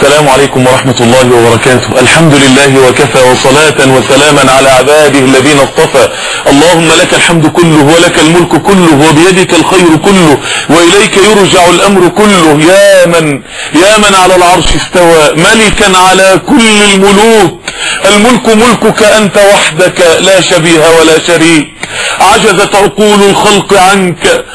السلام عليكم ورحمة الله وبركاته الحمد لله وكفى وصلاة وسلاما على عباده الذين اصطفى اللهم لك الحمد كله ولك الملك كله وبيدك الخير كله وإليك يرجع الأمر كله يا من يا من على العرش استوى ملكا على كل الملوك الملك ملكك أنت وحدك لا شبيه ولا شريك عجزت عقول الخلق عنك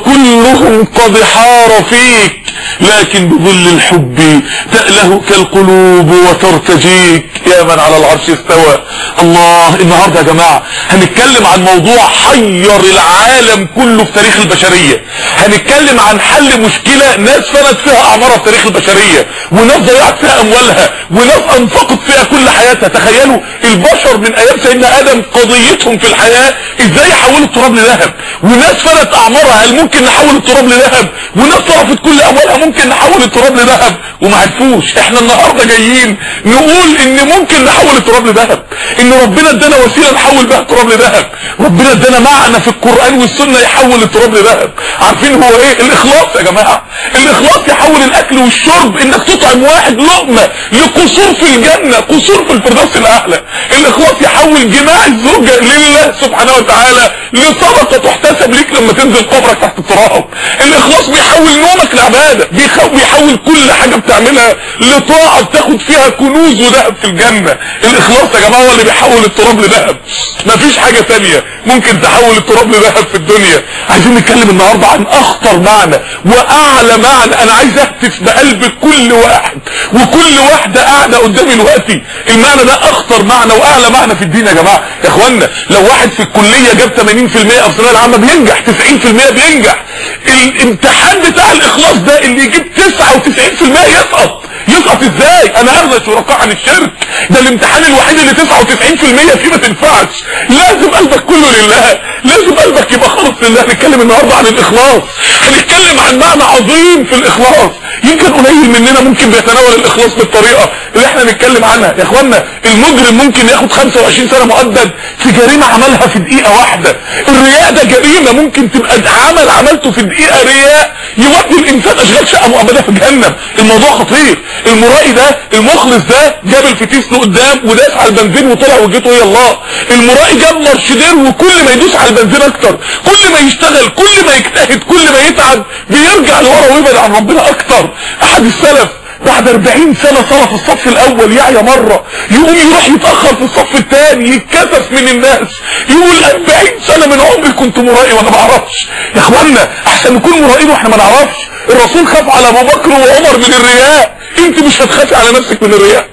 وكلهم قد حار فيك لكن بظل الحب تألهك القلوب وترتجيك يا من على العرش استوى الله النهاردة يا جماعة هنتكلم عن موضوع حير العالم كله في تاريخ البشرية هنتكلم عن حل مشكلة ناس فنت فيها اعمارها في تاريخ البشرية وناس ضيعت فيها اموالها وناس انفقت فيها كل حياتها تخيلوا البشر من ايام سيدنا ادم قضيتهم في الحياة ازاي يحولوا التراب لذهب وناس فنت اعمارها هل ممكن نحول التراب لذهب وناس صرفت كل اموالها ممكن نحول التراب لذهب وما عرفوش احنا النهارده جايين نقول ان ممكن نحول التراب لذهب ان ربنا ادانا وسيله نحول بها التراب لذهب ربنا ادانا معنى في القران والسنه يحول التراب لذهب عارفين هو ايه الاخلاص يا جماعه الاخلاص يحول الاكل والشرب انك تطعم واحد لقمه لقصور في الجنه قصور في الفردوس الاعلى الاخلاص يحول جماع الزوجه لله سبحانه وتعالى لصدقه تحتسب ليك لما تنزل قبرك تحت التراب الاخلاص بيحول نومك لعباده بيحول كل حاجه بتعملها لطاعه بتاخد فيها كنوز وذهب في الجنه الاخلاص يا جماعه هو اللي بيحول التراب لذهب مفيش حاجه ثانيه ممكن تحول التراب لذهب في الدنيا عايزين نتكلم النهارده عن اخطر معنى واعلى معنى انا عايز اهتف بقلب كل واحد وكل واحده قاعده قدامي دلوقتي المعنى ده اخطر معنى واعلى معنى في الدين يا جماعه يا اخوانا لو واحد في الكليه جاب 80% في الثانويه العامه بينجح 90% بينجح الامتحان بتاع الاخلاص ده اللي يجيب 99% يسقط يسقط ازاي انا اغنى شركاء عن الشرك ده الامتحان الوحيد اللي 99% فيه ما تنفعش لازم قلبك كله لله لازم قلبك يبقى خالص لله هنتكلم النهارده عن الاخلاص هنتكلم عن معنى عظيم في الاخلاص يمكن قليل مننا ممكن بيتناول الاخلاص بالطريقه اللي احنا نتكلم عنها يا اخوانا المجرم ممكن ياخد 25 سنه مؤبد في جريمه عملها في دقيقه واحده الرياء ده جريمه ممكن تبقى عمل عملته في دقيقه رياء يودي الانسان اشغال شقه مؤبده في جهنم الموضوع خطير المرائي ده المخلص ده جاب الفتيس لقدام وداس على البنزين وطلع وجهته هي الله المرائي جاب مرشدير وكل ما يدوس على البنزين اكتر كل ما يشتغل كل ما يجتهد كل ما يتعب بيرجع لورا ويبعد عن ربنا اكتر احد السلف بعد 40 سنة صار في الصف الاول يعيا مرة يقوم يروح يتأخر في الصف الثاني يتكسف من الناس يقول 40 سنة من عمري كنت مرائي وانا ما اعرفش يا اخوانا احسن نكون مرائين واحنا ما نعرفش الرسول خاف على ابو بكر وعمر من الرياء انت مش هتخافي على نفسك من الرياء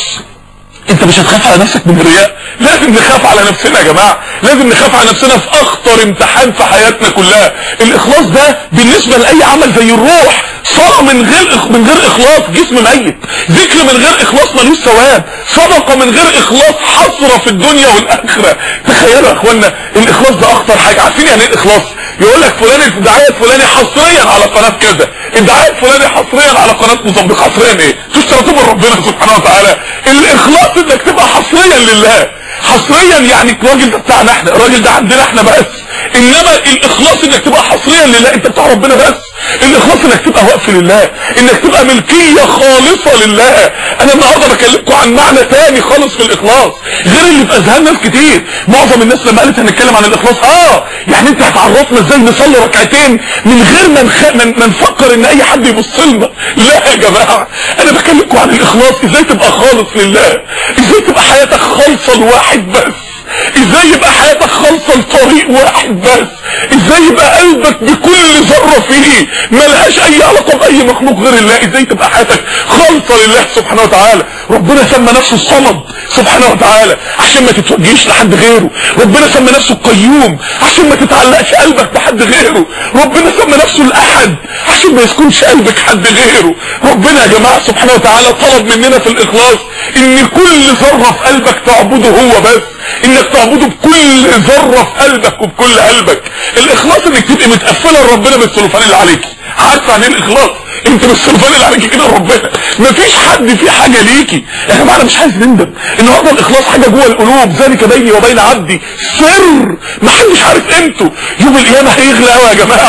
انت مش هتخاف على نفسك من الرياء لازم نخاف على نفسنا يا جماعة لازم نخاف على نفسنا في اخطر امتحان في حياتنا كلها الاخلاص ده بالنسبة لاي عمل زي الروح صلاة من غير من غير اخلاص جسم ميت ذكر من غير اخلاص ملوش ثواب صدقة من غير اخلاص حسرة في الدنيا والاخرة تخيلوا يا اخوانا الاخلاص ده اخطر حاجة عارفين يعني ايه الاخلاص يقول لك فلان الدعاية الفلاني حصريا على قناة كذا الدعاية الفلاني حصريا على قناة موزمبيق حصريا ايه تشترطوا من ربنا سبحانه وتعالى الاخلاص انك تبقى حصريا لله حصريا يعني الراجل ده بتاعنا احنا الراجل ده عندنا احنا بس انما الاخلاص انك تبقى حصريا لله انت بتاع ربنا بس الاخلاص انك تبقى وقف لله انك تبقى ملكية خالصة لله انا النهاردة بكلمكم عن معنى تاني خالص في الاخلاص غير اللي في اذهان ناس كتير معظم الناس لما قالت هنتكلم عن الاخلاص اه يعني انت هتعرفنا ازاي نصلي ركعتين من غير ما نخ... من... ما نفكر ان اي حد يبص لنا لا يا جماعة انا بكلمكم عن الاخلاص ازاي تبقى خالص لله ازاي تبقى حياتك خالصة لواحد بس ازاي يبقى حياتك خالصة لطريق واحد بس ازاي يبقى قلبك بكل ذرة فيه ملهاش اي علاقة باي مخلوق غير الله ازاي تبقى حياتك خالصة لله سبحانه وتعالى ربنا سمى نفسه الصمد سبحانه وتعالى عشان ما تتوجهش لحد غيره ربنا سمى نفسه القيوم عشان ما تتعلقش قلبك بحد غيره ربنا سمى نفسه الاحد عشان ما يسكنش قلبك حد غيره ربنا يا جماعة سبحانه وتعالى طلب مننا في الاخلاص ان كل ذرة في قلبك تعبده هو بس انك تعبده بكل ذرة في قلبك وبكل قلبك الاخلاص انك تبقى متقفلة لربنا بالسلوفان اللي عليك عارفه عن ايه الاخلاص انت بالسلطان اللي عليكي كده ربنا مفيش حد في حاجه ليكي يا جماعه انا مش عايز نندم النهارده الاخلاص حاجه جوه القلوب ذلك بيني وبين عبدي سر محدش عارف قيمته يوم القيامه هيغلى قوي يا جماعه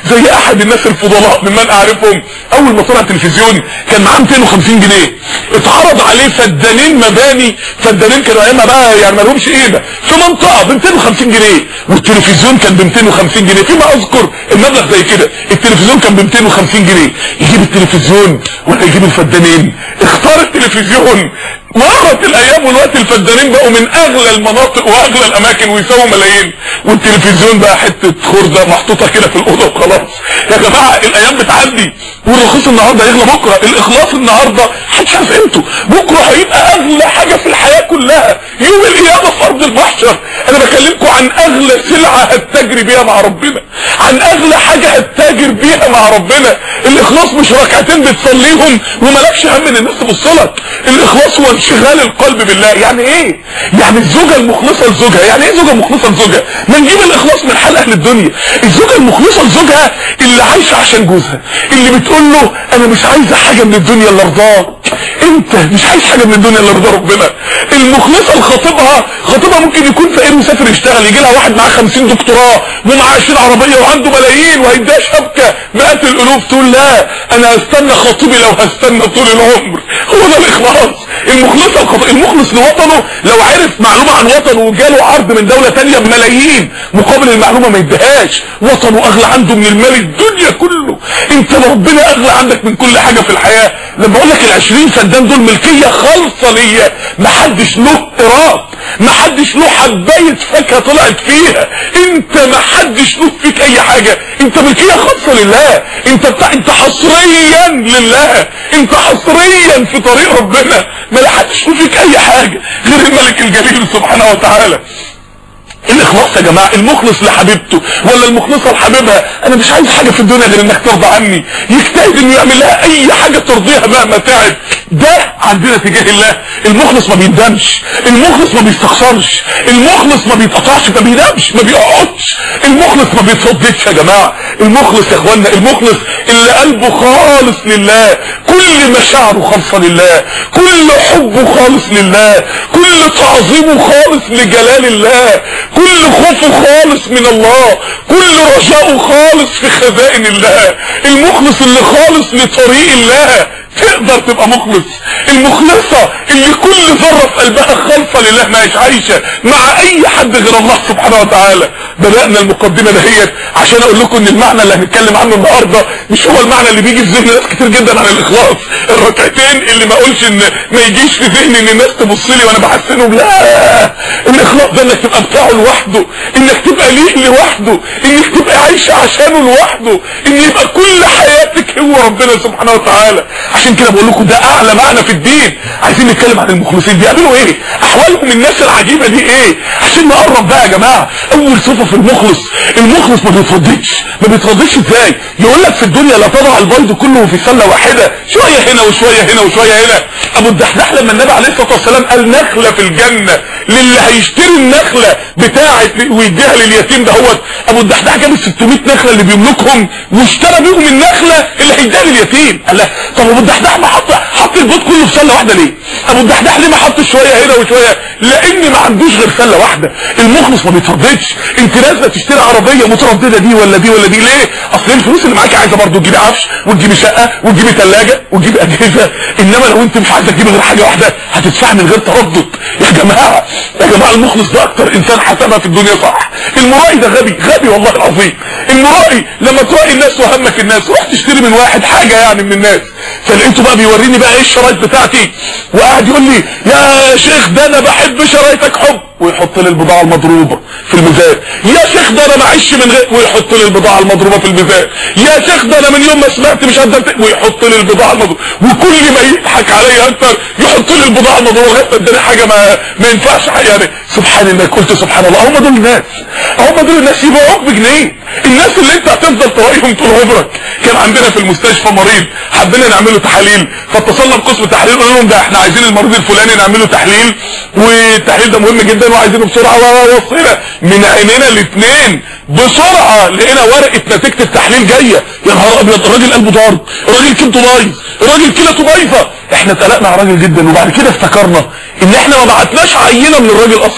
زي احد الناس الفضلاء ممن اعرفهم اول ما طلع تلفزيون كان معاه 250 جنيه اتعرض عليه فدانين مباني فدانين كانوا ايامها بقى يعني ما لهمش قيمه في منطقه ب 250 جنيه والتلفزيون كان ب 250 جنيه فيما اذكر المبلغ زي كده التلفزيون كان ب 250 جنيه يجيب التلفزيون ولا يجيب الفدانين اختار التلفزيون مرت الايام والوقت الفدانين بقوا من اغلى المناطق واغلى الاماكن ويساووا ملايين والتلفزيون بقى حته خرده محطوطه كده في الاوضه وخلاص يا جماعه الايام بتعدي والرخيص النهارده يغلى بكره الاخلاص النهارده محدش عارف قيمته بكره هيبقى اغلى حاجه في الحياه كلها يوم القيامه في ارض المحشر انا بكلمكم عن اغلى سلعه هتتاجري بيها مع ربنا عن اغلى حاجه هتتاجر بيها مع ربنا الاخلاص مش ركعتين بتصليهم ومالكش هم ان الناس تبص لك الاخلاص هو انشغال القلب بالله يعني ايه يعني الزوجه المخلصه لزوجها يعني ايه زوجه مخلصه لزوجها ما نجيب الاخلاص من حال اهل الدنيا الزوجه المخلصه لزوجها اللي عايشه عشان جوزها اللي بتقول له انا مش عايزه حاجه من الدنيا الا رضاك انت مش عايز حاجه من الدنيا الا رضا ربنا المخلصه لخطيبها خطيبها ممكن يكون فقير مسافر يشتغل يجي لها واحد معاه 50 دكتوراه ومعاه 20 عربيه وعنده ملايين وهيديها شبكه مئات الالوف تقول لا انا هستنى خطيبي لو هستنى طول العمر هو ده الاخلاص المخلصه الخط... المخلص لوطنه لو عرف معلومه عن وطنه وجاله عرض من دوله تانية بملايين مقابل المعلومه ما يديهاش وطنه اغلى عنده من المال الدنيا كله انت ربنا اغلى عندك من كل حاجه في الحياه لما اقول لك ال20 فدان دول ملكيه خالصه ليا محدش له ايراد محدش له حبايه فاكهه طلعت فيها انت محدش له فيك اي حاجه انت ملكيه خاصه لله انت بتاع انت حصريا لله انت حصريا في طريق ربنا ما حدش له فيك اي حاجه غير الملك الجليل سبحانه وتعالى الاخلاص يا جماعة المخلص لحبيبته ولا المخلصة لحبيبها انا مش عايز حاجة في الدنيا غير انك ترضى عني يجتهد انه يعمل لها اي حاجة ترضيها مهما تعب ده عندنا تجاه الله المخلص ما بيندمش المخلص ما بيستخسرش المخلص ما بيتقطعش ما بينامش ما بيقعدش المخلص ما بيتصدقش يا جماعة المخلص يا اخوانا المخلص اللي قلبه خالص لله كل مشاعره خالصة لله كل حبه خالص لله كل تعظيمه خالص لجلال الله كل خوفه خالص من الله كل رجاؤه خالص في خزائن الله المخلص اللي خالص لطريق الله تقدر تبقى مخلص المخلصة اللي كل ذرة في قلبها خالصة لله ما هيش عايشة مع اي حد غير الله سبحانه وتعالى بدأنا المقدمة دهيت عشان اقول لكم ان المعنى اللي هنتكلم عنه النهاردة مش هو المعنى اللي بيجي في ذهن ناس كتير جدا عن الاخلاص الركعتين اللي ما اقولش ان ما يجيش في ذهني ان الناس تبص لي وانا بحسنهم لا الاخلاص ده انك تبقى بتاعه لوحده انك تبقى ليه لوحده انك تبقى عايشة عشانه لوحده ان يبقى كل حياتك هو ربنا سبحانه وتعالى عشان كده بقول لكم ده اعلى معنى في الدين عايزين نتكلم عن المخلصين بيعملوا ايه احوالهم الناس العجيبة دي ايه عشان نقرب بقى يا جماعة اول صفة في المخلص المخلص ما بيترددش ما بيترددش ازاي يقول لك في الدنيا لا تضع البيض كله في سلة واحدة شوية هنا وشوية هنا وشوية هنا ابو الدحداح لما النبي عليه الصلاة والسلام قال نخلة في الجنة للي هيشتري النخلة بتاعت ويديها لليتيم دهوت ابو الدحداح جاب ال 600 نخلة اللي بيملكهم واشترى بيهم النخلة اللي هيديها لليتيم قال لا طب ابو الدحداح ما حط حط البيض كله في سله واحده ليه ابو الدحداح ليه ما حط شويه هنا وشويه لان ما عندوش غير سله واحده المخلص ما بيترددش انت نازله تشتري عربيه متردده دي ولا دي ولا دي ليه اصل الفلوس اللي معاكي عايزه برضه تجيبي عفش وتجيبي شقه وتجيبي ثلاجه وتجيبي اجهزه انما لو انت مش عايزه تجيبي غير حاجه واحده هتدفعي من غير تردد يا جماعه يا جماعه المخلص ده اكتر انسان حسبها في الدنيا صح المرائي ده غبي غبي والله العظيم المرائي لما تراقي الناس وهمك الناس روح تشتري من واحد حاجه يعني من الناس فلقيته بقى بيوريني بقى ايه الشرايط بتاعتي وقاعد يقول لي يا شيخ ده انا بحب شرايطك حب ويحط لي البضاعه المضروبه في الميزان يا شيخ ده انا معيش من غير ويحط لي البضاعه المضروبه في الميزان يا شيخ ده انا من يوم ما سمعت مش قدرت ويحط لي البضاعه المضروبه وكل ما يضحك عليا اكتر يحط لي البضاعه المضروبه لغايه ما اداني حاجه ما ما ينفعش يعني سبحان الله قلت سبحان الله هم دول الناس هم دول الناس يبيعوك بجنيه الناس اللي انت هتفضل تراقيهم طول عمرك كان عندنا في المستشفى مريض حبينا نعمله تحاليل فاتصلنا بقسم التحاليل قلنا لهم ده احنا عايزين المريض الفلاني نعمله تحليل والتحليل ده مهم جدا وعايزينه بسرعه ووصينا من عينينا الاثنين بسرعه لقينا ورقه نتيجه التحليل جايه يا نهار ابيض الراجل قلبه ضارب الراجل كلته بايظ الراجل كلته بايظه احنا اتقلقنا على الراجل جدا وبعد كده افتكرنا ان احنا ما بعتناش عينه من الراجل اصلا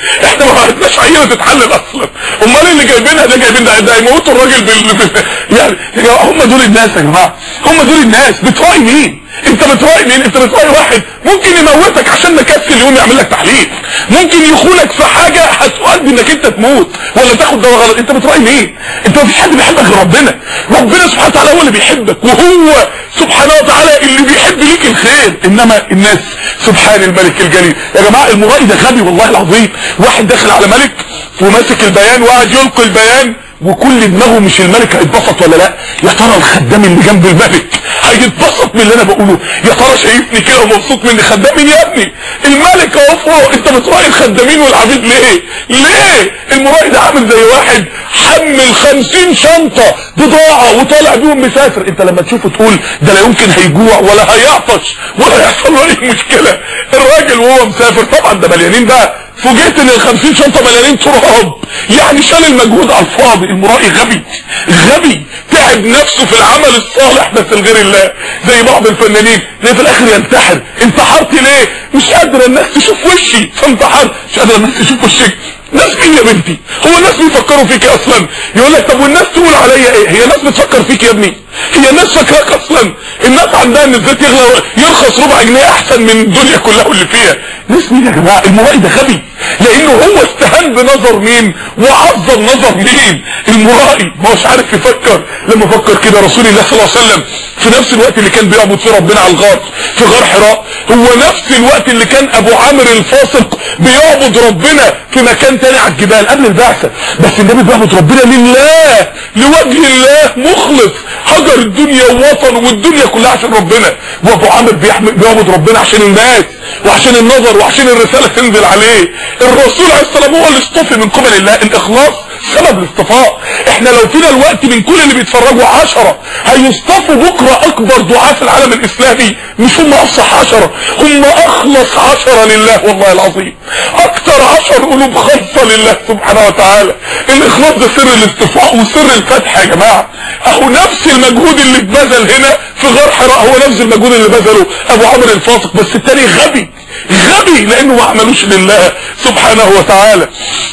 احنا ما عرفناش عينه تتحلل اصلا امال اللي جايبينها ده جايبين ده, ده هيموتوا الراجل بال بال- يعني يا جماعه هم دول الناس يا جماعه هم دول الناس بتراعي مين انت بتراعي مين انت بتراعي واحد ممكن يموتك عشان مكسل يقوم يعمل لك تحليل ممكن يخونك في حاجه هتؤدي انك انت تموت ولا تاخد دواء غلط انت بتراعي مين انت مفيش حد بيحبك غير ربنا ربنا سبحانه وتعالى هو اللي بيحبك وهو سبحانه وتعالى اللي بيحب ليك الخير انما الناس سبحان الملك الجليل يا جماعه المرائي ده غبي والله العظيم واحد داخل على ملك وماسك البيان وقاعد يلقي البيان وكل دماغه مش الملك هيتبسط ولا لا يا ترى الخدام اللي جنب الملك هيتبسط من اللي انا بقوله يا ترى شايفني كده ومبسوط مني خدام مين يا ابني الملك اهو فوق انت بتراعي الخدامين والعبيد ليه ليه المرائي ده عامل زي واحد حمل خمسين شنطة بضاعة وطالع بيهم مسافر انت لما تشوفه تقول ده لا يمكن هيجوع ولا هيعطش ولا هيحصل له اي مشكلة الراجل وهو مسافر طبعا ده مليانين بقى فوجئت ان ال 50 شنطه مليانين تراب يعني شال المجهود على الفاضي المرائي غبي غبي تعب نفسه في العمل الصالح بس لغير الله زي بعض الفنانين اللي في الاخر ينتحر انتحرت ليه مش قادره الناس تشوف وشي فانتحر مش قادره الناس تشوف وشك ناس مين يا بنتي هو الناس بيفكروا فيك اصلا يقول لك طب والناس تقول عليا ايه هي ناس بتفكر فيك يا ابني هي الناس فاكراك اصلا الناس عندها ان الزيت يغلى يرخص ربع جنيه احسن من الدنيا كلها واللي فيها ناس مين يا جماعه المرائي ده غبي لانه هو استهان بنظر مين وعظم نظر مين المرائي ما هوش عارف يفكر لما فكر كده رسول الله صلى الله عليه وسلم في نفس الوقت اللي كان بيعبد فيه ربنا على الغار في غار حراء هو نفس الوقت اللي كان ابو عامر الفاسق بيعبد ربنا في مكان تاني على الجبال قبل البعثه بس النبي بيعبد ربنا لله لوجه الله مخلص هجر الدنيا ووطن والدنيا كلها عشان ربنا وابو عامر بيحمل بيعبد ربنا عشان الناس وعشان النظر وعشان الرساله تنزل عليه الرسول عليه السلام هو اللي اصطفي من قبل الله الاخلاص سبب الاصطفاء احنا لو فينا الوقت من كل اللي بيتفرجوا عشرة هيصطفوا بكرة اكبر دعاة في العالم الاسلامي مش هم افصح عشرة هم اخلص عشرة لله والله العظيم اكتر عشر قلوب خالصة لله سبحانه وتعالى الاخلاص ده سر الاصطفاء وسر الفتح يا جماعة اهو نفس المجهود اللي اتبذل هنا في غار حراء هو نفس المجهود اللي بذله ابو عمرو الفاسق بس التاني غبي غبي لانه ما عملوش لله سبحانه وتعالى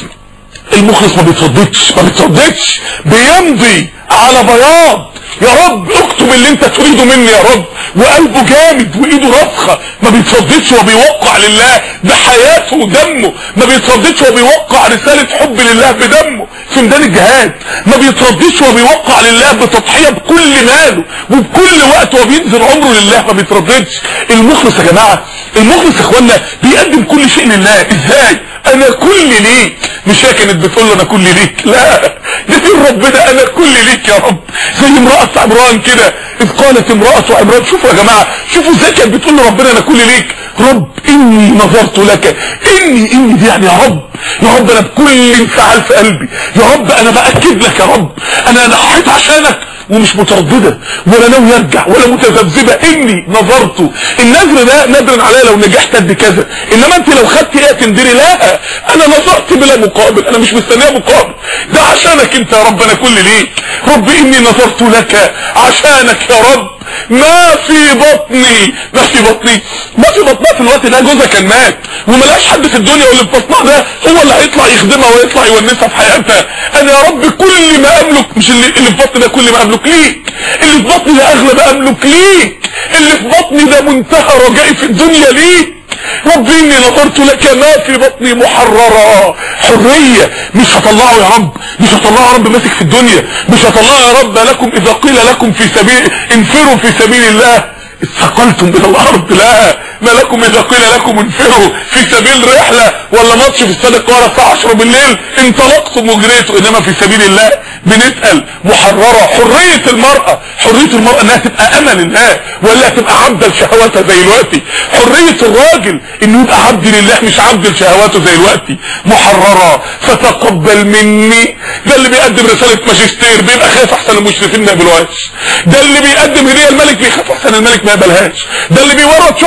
المخلص ما بيترددش ما بيترددش بيمضي على بياض يا رب اكتب اللي انت تريده مني يا رب وقلبه جامد وايده راسخه ما بيترددش وبيوقع لله بحياته ودمه ما بيترددش وبيوقع رساله حب لله بدمه في ميدان الجهاد ما بيترددش وبيوقع لله بتضحيه بكل ماله وبكل وقت وبينزل عمره لله ما بيترددش المخلص يا جماعه المخلص يا اخوانا بيقدم كل شيء لله ازاي انا كل ليك مش هي كانت بتقول له انا كل ليك لا ده دين ربنا انا كل ليك يا رب زي امرأة عمران كده اذ قالت امرأة عمران شوفوا يا جماعة شوفوا ازاي كانت بتقول لربنا انا كل ليك رب اني نظرت لك اني اني دي يعني يا رب يا رب انا بكل انفعال في قلبي يا رب انا باكد لك يا رب انا نحيت عشانك ومش مترددة ولا ناوي ارجع ولا متذبذبة اني نظرت النذر ده نذر عليا لو نجحت قد كذا انما انت لو خدت ايه تندري لا انا نظرت بلا مقابل انا مش مستنيه مقابل ده عشانك انت يا رب انا كل ليك رب اني نظرت لك عشانك يا رب ما في بطني ما في بطني ما في بطنها في الوقت ده جوزها كان مات وملاش حد في الدنيا واللي في بطنها ده هو اللي هيطلع يخدمها ويطلع يونسها في حياتها انا يا رب كل ما املك مش اللي, اللي في بطني ده كل ما املك ليك اللي في بطني ده اغلى ما املك ليك اللي في بطني ده منتهى رجائي في الدنيا ليك رب اني نظرت لك ما في بطني محررة حرية مش هطلعه يا رب مش هطلعه يا رب ماسك في الدنيا مش هطلعه يا رب لكم اذا قيل لكم في سبيل انفروا في سبيل الله استقلتم الى الارض لا ما لكم اذا قيل لكم انفروا في سبيل رحلة ولا ماتش في استاد القاهرة الساعة 10 بالليل انطلقتم وجريتوا انما في سبيل الله بنسأل محررة حرية المرأة حرية المرأة انها تبقى امل الله ولا تبقى عبد لشهواتها زي دلوقتي حرية الراجل انه يبقى عبد لله مش عبد لشهواته زي دلوقتي محررة فتقبل مني ده اللي بيقدم رسالة ماجستير بيبقى خايف احسن المشرفين ما يقبلوهاش ده اللي بيقدم هدية الملك بيخاف احسن الملك ما يقبلهاش ده اللي بيورط شحنة بطاطا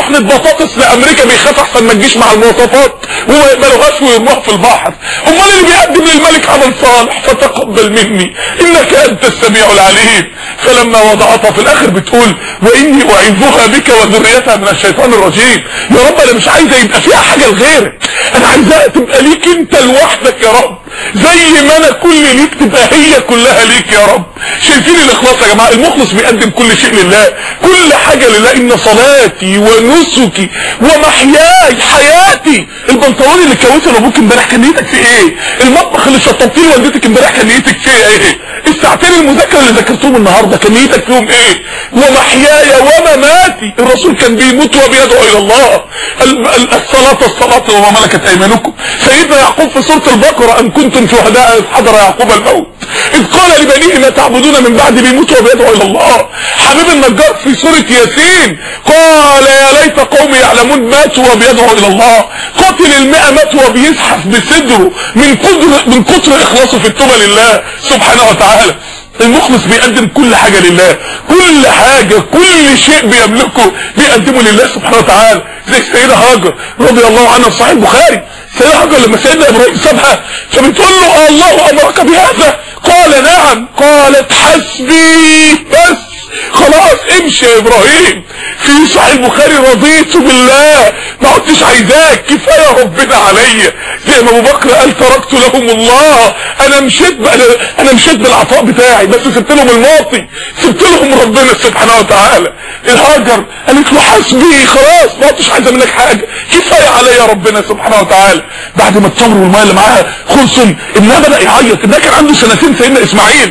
بطاطس لامريكا بيخاف احسن ما تجيش مع المواصفات وما يقبلوهاش ويرموها في البحر امال اللي بيقدم للملك عمل صالح فتقبل مني انك انت السميع العليم فلما وضعتها في الاخر بتقول واني اعيذها بك وذريتها من الشيطان الرجيم يا رب انا مش عايزه يبقى فيها حاجه لغيرك انا عايزاها تبقى ليك انت لوحدك يا رب زي ما انا كل ليك تبقى هي كلها ليك يا رب شايفين الاخلاص يا جماعه المخلص بيقدم كل شيء لله كل حاجه لله ان صلاتي ونسكي ومحياي حياتي البنطلون اللي كويته لابوك امبارح كان نيتك في ايه المطبخ اللي شطبتيه لوالدتك امبارح كان نيتك فيه ايه الساعتين المذاكره اللي ذاكرتهم النهارده كان نيتك فيهم ايه ومحياي ومماتي الرسول كان بيموت وبيدعو الى الله ال- ال- الصلاه الصلاه وما ملكت ايمانكم سيدنا يعقوب في سوره البقره ام كنتم شهداء اذ حضر يعقوب الموت اذ قال لبنيه ما تعبدون من بعد بيموت وبيدعو الى الله حبيب النجار في سوره ياسين قال يا ليت قومي يعلمون ماتوا وبيدعو الى الله قاتل المئة مات وبيزحف بصدره من قدر من كتر اخلاصه في التوبه لله سبحانه وتعالى المخلص بيقدم كل حاجة لله كل حاجة كل شيء بيملكه بيقدمه لله سبحانه وتعالى زي السيدة هاجر رضي الله عنها في صحيح البخاري السيدة هاجر لما سيدنا ابراهيم سابها فبتقول له الله امرك بهذا قال نعم قالت حسبي بس خلاص امشي يا ابراهيم في صحيح البخاري رضيت بالله ما عدتش عايزاك كفايه ربنا عليا زي ما ابو بكر قال تركت لهم الله انا مشيت ب... انا انا مشيت بالعطاء بتاعي بس سبت لهم الماضي سبت لهم ربنا سبحانه وتعالى الهاجر قالت له حسبي خلاص ما عدتش عايزه منك حاجه كفايه عليا ربنا سبحانه وتعالى بعد ما التمر والميه اللي معاها خلصوا ابنها بدا يعيط ابنها كان عنده سنتين سيدنا اسماعيل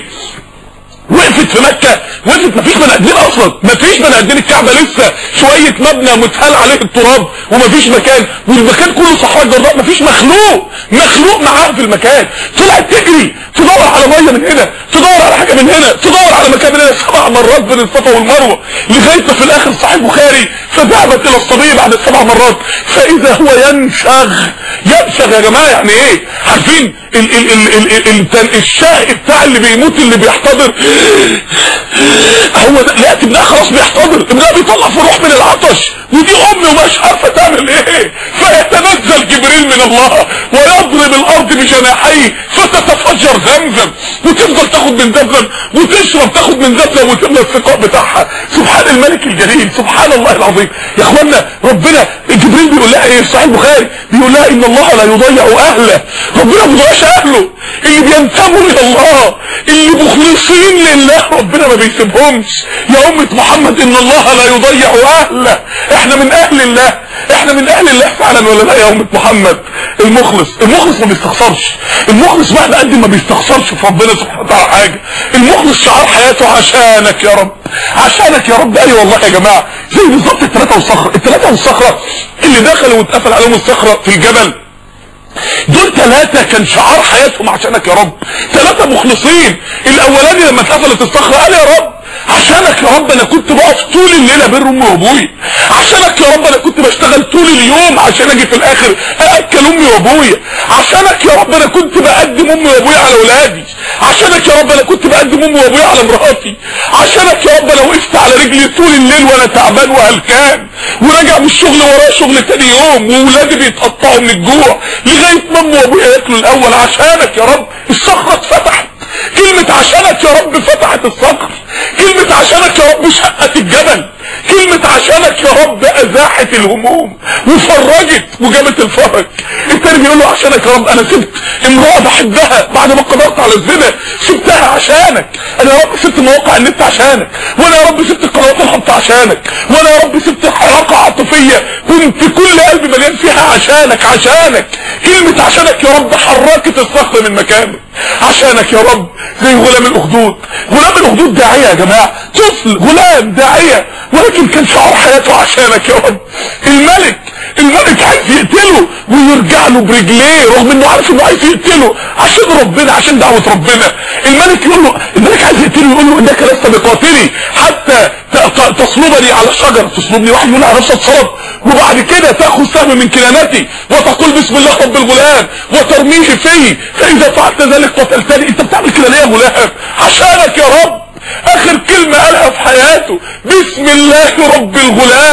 وقفت في مكة وقفت مفيش بني ادمين اصلا مفيش بني ادمين الكعبة لسه شوية مبنى متهال عليه التراب ومفيش مكان والمكان كله صحراء جراء مفيش مخلوق مخلوق معاها في المكان طلعت تجري تدور على مية من هنا تدور على حاجة من هنا تدور على مكان من هنا سبع مرات بين الصفا والمروة لغاية ما في الاخر صحيح البخاري فذهبت الى الصبي بعد السبع مرات فاذا هو ينشغ ينشغ يا جماعة يعني ايه عارفين ال ال ال ال ال ال الشاه بتاع اللي بيموت اللي بيحتضر هو ده لقيت ابنها خلاص بيحتضر ابنها بيطلع في روح من العطش ودي امي ومش عارفه تعمل ايه فيتنزل جبريل من الله ويضرب الارض بجناحيه فتتفجر زمزم وتفضل تاخد من زمزم وتشرب تاخد من زمزم وتملى السقاء بتاعها سبحان الملك الجليل سبحان الله العظيم يا اخوانا ربنا جبريل بيقول لها ايه في صحيح البخاري بيقول لها ان الله لا يضيع اهله ربنا ما بيضيعش اهله اللي بينتموا الى الله اللي مخلصين لله ربنا ما بيسيبهمش يا امة محمد ان الله لا يضيع اهله احنا من اهل الله احنا من اهل الله فعلا ولا لا يا امة محمد المخلص المخلص ما بيستخسرش المخلص مهما قدم ما بيستخسرش في ربنا سبحانه وتعالى حاجه المخلص شعار حياته عشانك يا رب عشانك يا رب ايوه والله يا جماعه زي بالظبط الثلاثه والصخره الثلاثه والصخره اللي دخلوا واتقفل عليهم الصخره في الجبل دول ثلاثة كان شعار حياتهم عشانك يا رب ثلاثة مخلصين الاولاني لما اتقفلت الصخرة قال يا رب عشانك يا رب انا كنت بقف طول الليلة بين امي وابويا عشانك يا رب انا كنت بشتغل طول اليوم عشان اجي في الاخر ااكل امي وابويا عشانك يا رب انا كنت بقدم امي وابويا على اولادي عشانك يا رب انا كنت بقدم امي وابويا على مراتي عشانك يا رب انا وقفت على رجلي طول الليل وانا تعبان وهلكان وراجع من الشغل ورايا شغل تاني يوم واولادي بيتقطعوا من الجوع لغايه ما امي وابويا ياكلوا الاول عشانك يا رب الصخره اتفتحت كلمة عشانك يا رب فتحت الصخر كلمة عشانك يا رب شقت الجبل كلمة عشانك يا رب ازاحت الهموم وفرجت وجابت الفرج التاني بيقول له عشانك يا رب انا سبت امرأة بحبها بعد ما قدرت على الزنا سبتها عشانك انا يا رب سبت مواقع النت عشانك وانا يا رب سبت قنوات الحب عشانك وانا يا رب سبت علاقة عاطفية كنت كل قلبي مليان فيها عشانك عشانك كلمة عشانك يا رب حركت الصخر من مكانه عشانك يا رب زي غلام الاخدود غلام الاخدود داعية يا جماعة طفل غلام داعية ولكن كان شعار حياته عشانك يا رب الملك الملك عايز يقتله ويرجع له برجليه رغم انه عارف انه عايز يقتله عشان ربنا عشان دعوة ربنا الملك يقول له الملك عايز يقتله يقول له انك لست بقاتلي حتى تصلبني على الشجر تصلبني واحد يقول على نفسه اتصلب وبعد كده تاخذ سهم من كنانتي وتقول بسم الله رب الغلام وترميه فيه فاذا فعلت ذلك قتلتني انت بتعمل كده ليه يا غلام عشانك يا رب اخر كلمة قالها في حياته بسم الله رب الغلام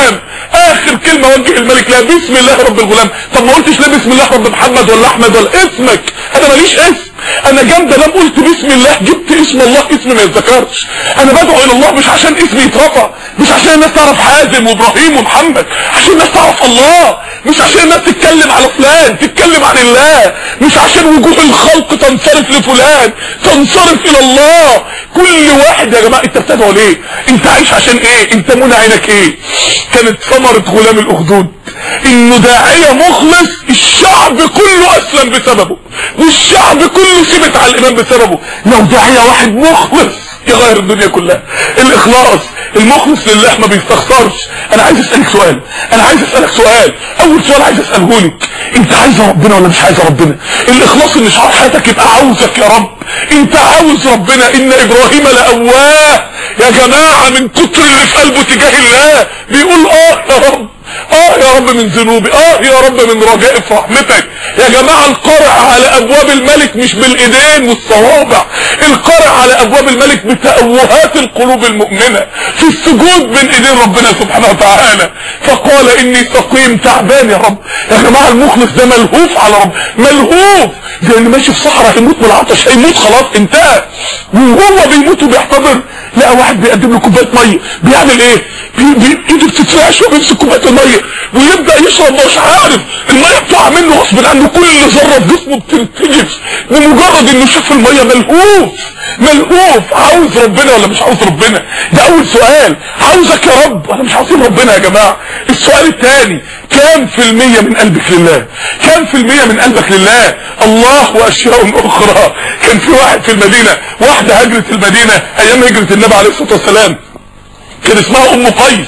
اخر كلمة وجه الملك لها بسم الله رب الغلام طب ما قلتش ليه بسم الله رب محمد ولا احمد ولا اسمك انا ماليش اسم انا جامده لم قلت بسم الله جبت اسم الله اسم ما يتذكرش انا بدعو الى الله مش عشان اسمي يترفع مش عشان الناس تعرف حازم وابراهيم ومحمد عشان الناس تعرف الله مش عشان الناس تتكلم على فلان تتكلم عن الله مش عشان وجوه الخلق تنصرف لفلان تنصرف الى الله كل واحد يا جماعه انت بتدعو ليه انت عايش عشان ايه انت منى عينك ايه كانت ثمره غلام الاخدود انه داعيه مخلص الشعب كله اسلم بسببه والشعب كله ثبت على الايمان بسببه لو داعيه واحد مخلص يغير الدنيا كلها الاخلاص المخلص لله ما بيستخسرش انا عايز اسالك سؤال انا عايز اسالك سؤال اول سؤال عايز اساله لك انت عايز ربنا ولا مش عايز ربنا الاخلاص ان شعار حياتك يبقى عاوزك يا رب انت عاوز ربنا ان ابراهيم لأواه يا جماعه من كتر اللي في قلبه تجاه الله بيقول اه يا رب اه يا رب من ذنوبي اه يا رب من رجائي في رحمتك يا جماعة القرع على ابواب الملك مش بالايدين والصوابع القرع على ابواب الملك بتأوهات القلوب المؤمنة في السجود بين ايدين ربنا سبحانه وتعالى فقال اني سقيم تعبان يا رب يا جماعة المخلص ده ملهوف على رب ملهوف زي اللي ماشي في صحراء هيموت من العطش هيموت خلاص انتهى وهو بيموت وبيحتضر لقى واحد بيقدم له كوبايه ميه بيعمل ايه بي بي ايده بتترعش وبيمسك كوبايه الميه ويبدا يشرب مش عارف الميه بتقع منه غصب عنه كل ذره في جسمه بترتجف بمجرد انه شاف الميه ملهوف ملهوف عاوز ربنا ولا مش عاوز ربنا ده اول سؤال عاوزك يا رب ولا مش عاوزين ربنا يا جماعه السؤال الثاني كام في المية من قلبك لله كام في المية من قلبك لله الله واشياء اخرى كان في واحد في المدينة واحدة هجرت المدينة ايام هجرة النبي عليه الصلاة والسلام كان اسمها ام قيس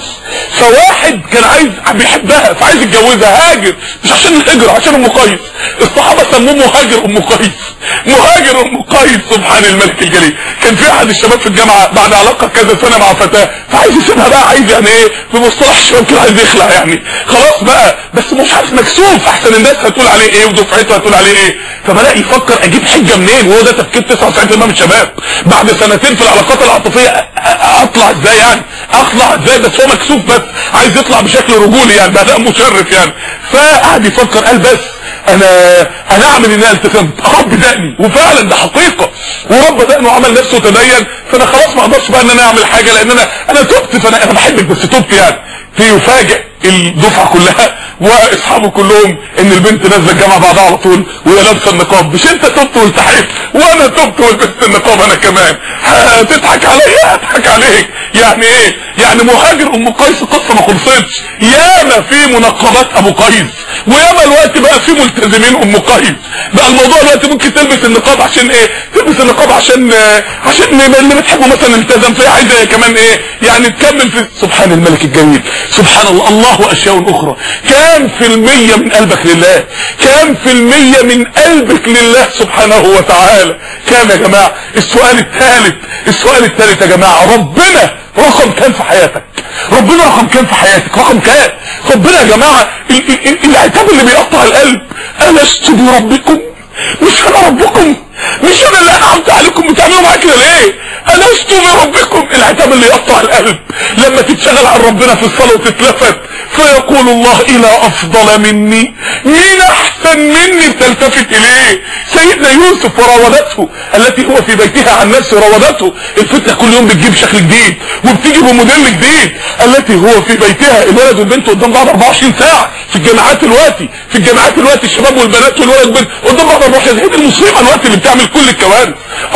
فواحد كان عايز بيحبها فعايز يتجوزها هاجر مش عشان الهجرة عشان ام قيس الصحابة سموه مهاجر ام قيس مهاجر ام قيس سبحان الملك الجليل كان في احد الشباب في الجامعة بعد علاقة كذا سنة مع فتاة فعايز يسيبها بقى عايز يعني ايه بمصطلح الشباب كده عايز يخلع يعني خلاص بقى بس مش عارف مكسوف احسن الناس هتقول عليه ايه ودفعته هتقول عليه ايه فبدأ يفكر اجيب حجة منين وهو ده تفكير 99% من الشباب بعد سنتين في العلاقات العاطفية اطلع ازاي يعني اطلع ازاي بس هو مكسوف بس عايز يطلع بشكل رجولي يعني بقى مشرف يعني فقعد يفكر قال بس انا انا اعمل ان انا التزمت رب دقني وفعلا ده حقيقة ورب دقنه وعمل نفسه تدين فانا خلاص ما اقدرش بقى ان انا اعمل حاجة لان انا انا تبت فانا انا بحبك بس تبت يعني فيفاجئ الدفعة كلها واصحابه كلهم ان البنت نازله الجامعه بعدها على طول وهي لابسه النقاب مش انت تبت والتحيت وانا تبت ولبست النقاب انا كمان هتضحك عليا هضحك عليك يعني ايه يعني مهاجر ام قيس قصه ما خلصتش ياما في منقبات ابو قيس وياما الوقت بقى في ملتزمين ام قيس بقى الموضوع دلوقتي ممكن تلبس النقاب عشان ايه تلبس النقاب عشان عشان اللي بتحبه مثلا التزم فهي عايزه كمان ايه يعني تكمل في سبحان الملك الجميل سبحان الله الله واشياء اخرى كام في المية من قلبك لله كام في المية من قلبك لله سبحانه وتعالى كام يا جماعة السؤال الثالث السؤال الثالث يا جماعة ربنا رقم كام في حياتك ربنا رقم كام في حياتك رقم كام ربنا يا جماعة العتاب اللي بيقطع القلب ألست بربكم مش انا ربكم مش انا اللي انعمت عليكم بتعملوا معايا كده ليه ألست بربكم العتاب اللي يقطع القلب لما تتشغل عن ربنا في الصلاة وتتلفت فيقول الله الى افضل مني مين احسن مني بتلتفت اليه سيدنا يوسف وراودته التي هو في بيتها عن نفسه راودته الفتنة كل يوم بتجيب شكل جديد وبتيجي بموديل جديد التي هو في بيتها الولد والبنت قدام بعض 24 ساعة في الجامعات دلوقتي في الجامعات دلوقتي الشباب والبنات والولد والبنت قدام بعض 24 ساعة هي المصيبة الوقت اللي بتعمل كل الكوارث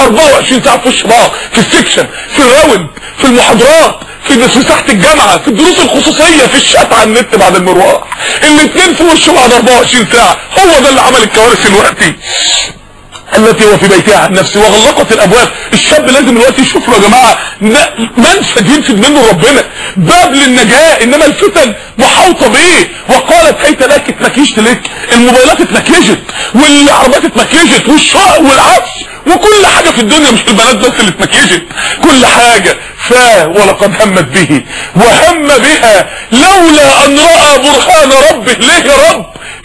24 ساعة في وش بعض في السكشن في الراوند في المحاضرات في في ساحه الجامعه في الدروس الخصوصيه في الشات على النت بعد المروح الاثنين في وشه بعد 24 ساعه هو ده اللي عمل الكوارث دلوقتي التي هو في بيتها عن نفسه وغلقت الابواب الشاب لازم دلوقتي يشوف له يا جماعه منفذ ينفذ منه ربنا باب للنجاه انما الفتن محاوطه بيه وقالت هيت لك اتمكيشت لك الموبايلات اتمكيجت والعربيات اتمكيجت والشقق والعفش وكل حاجه في الدنيا مش البنات بس اللي اتمكيجت كل حاجه ف ولقد همت به وهم بها لولا ان راى برهان ربه ليه يا رب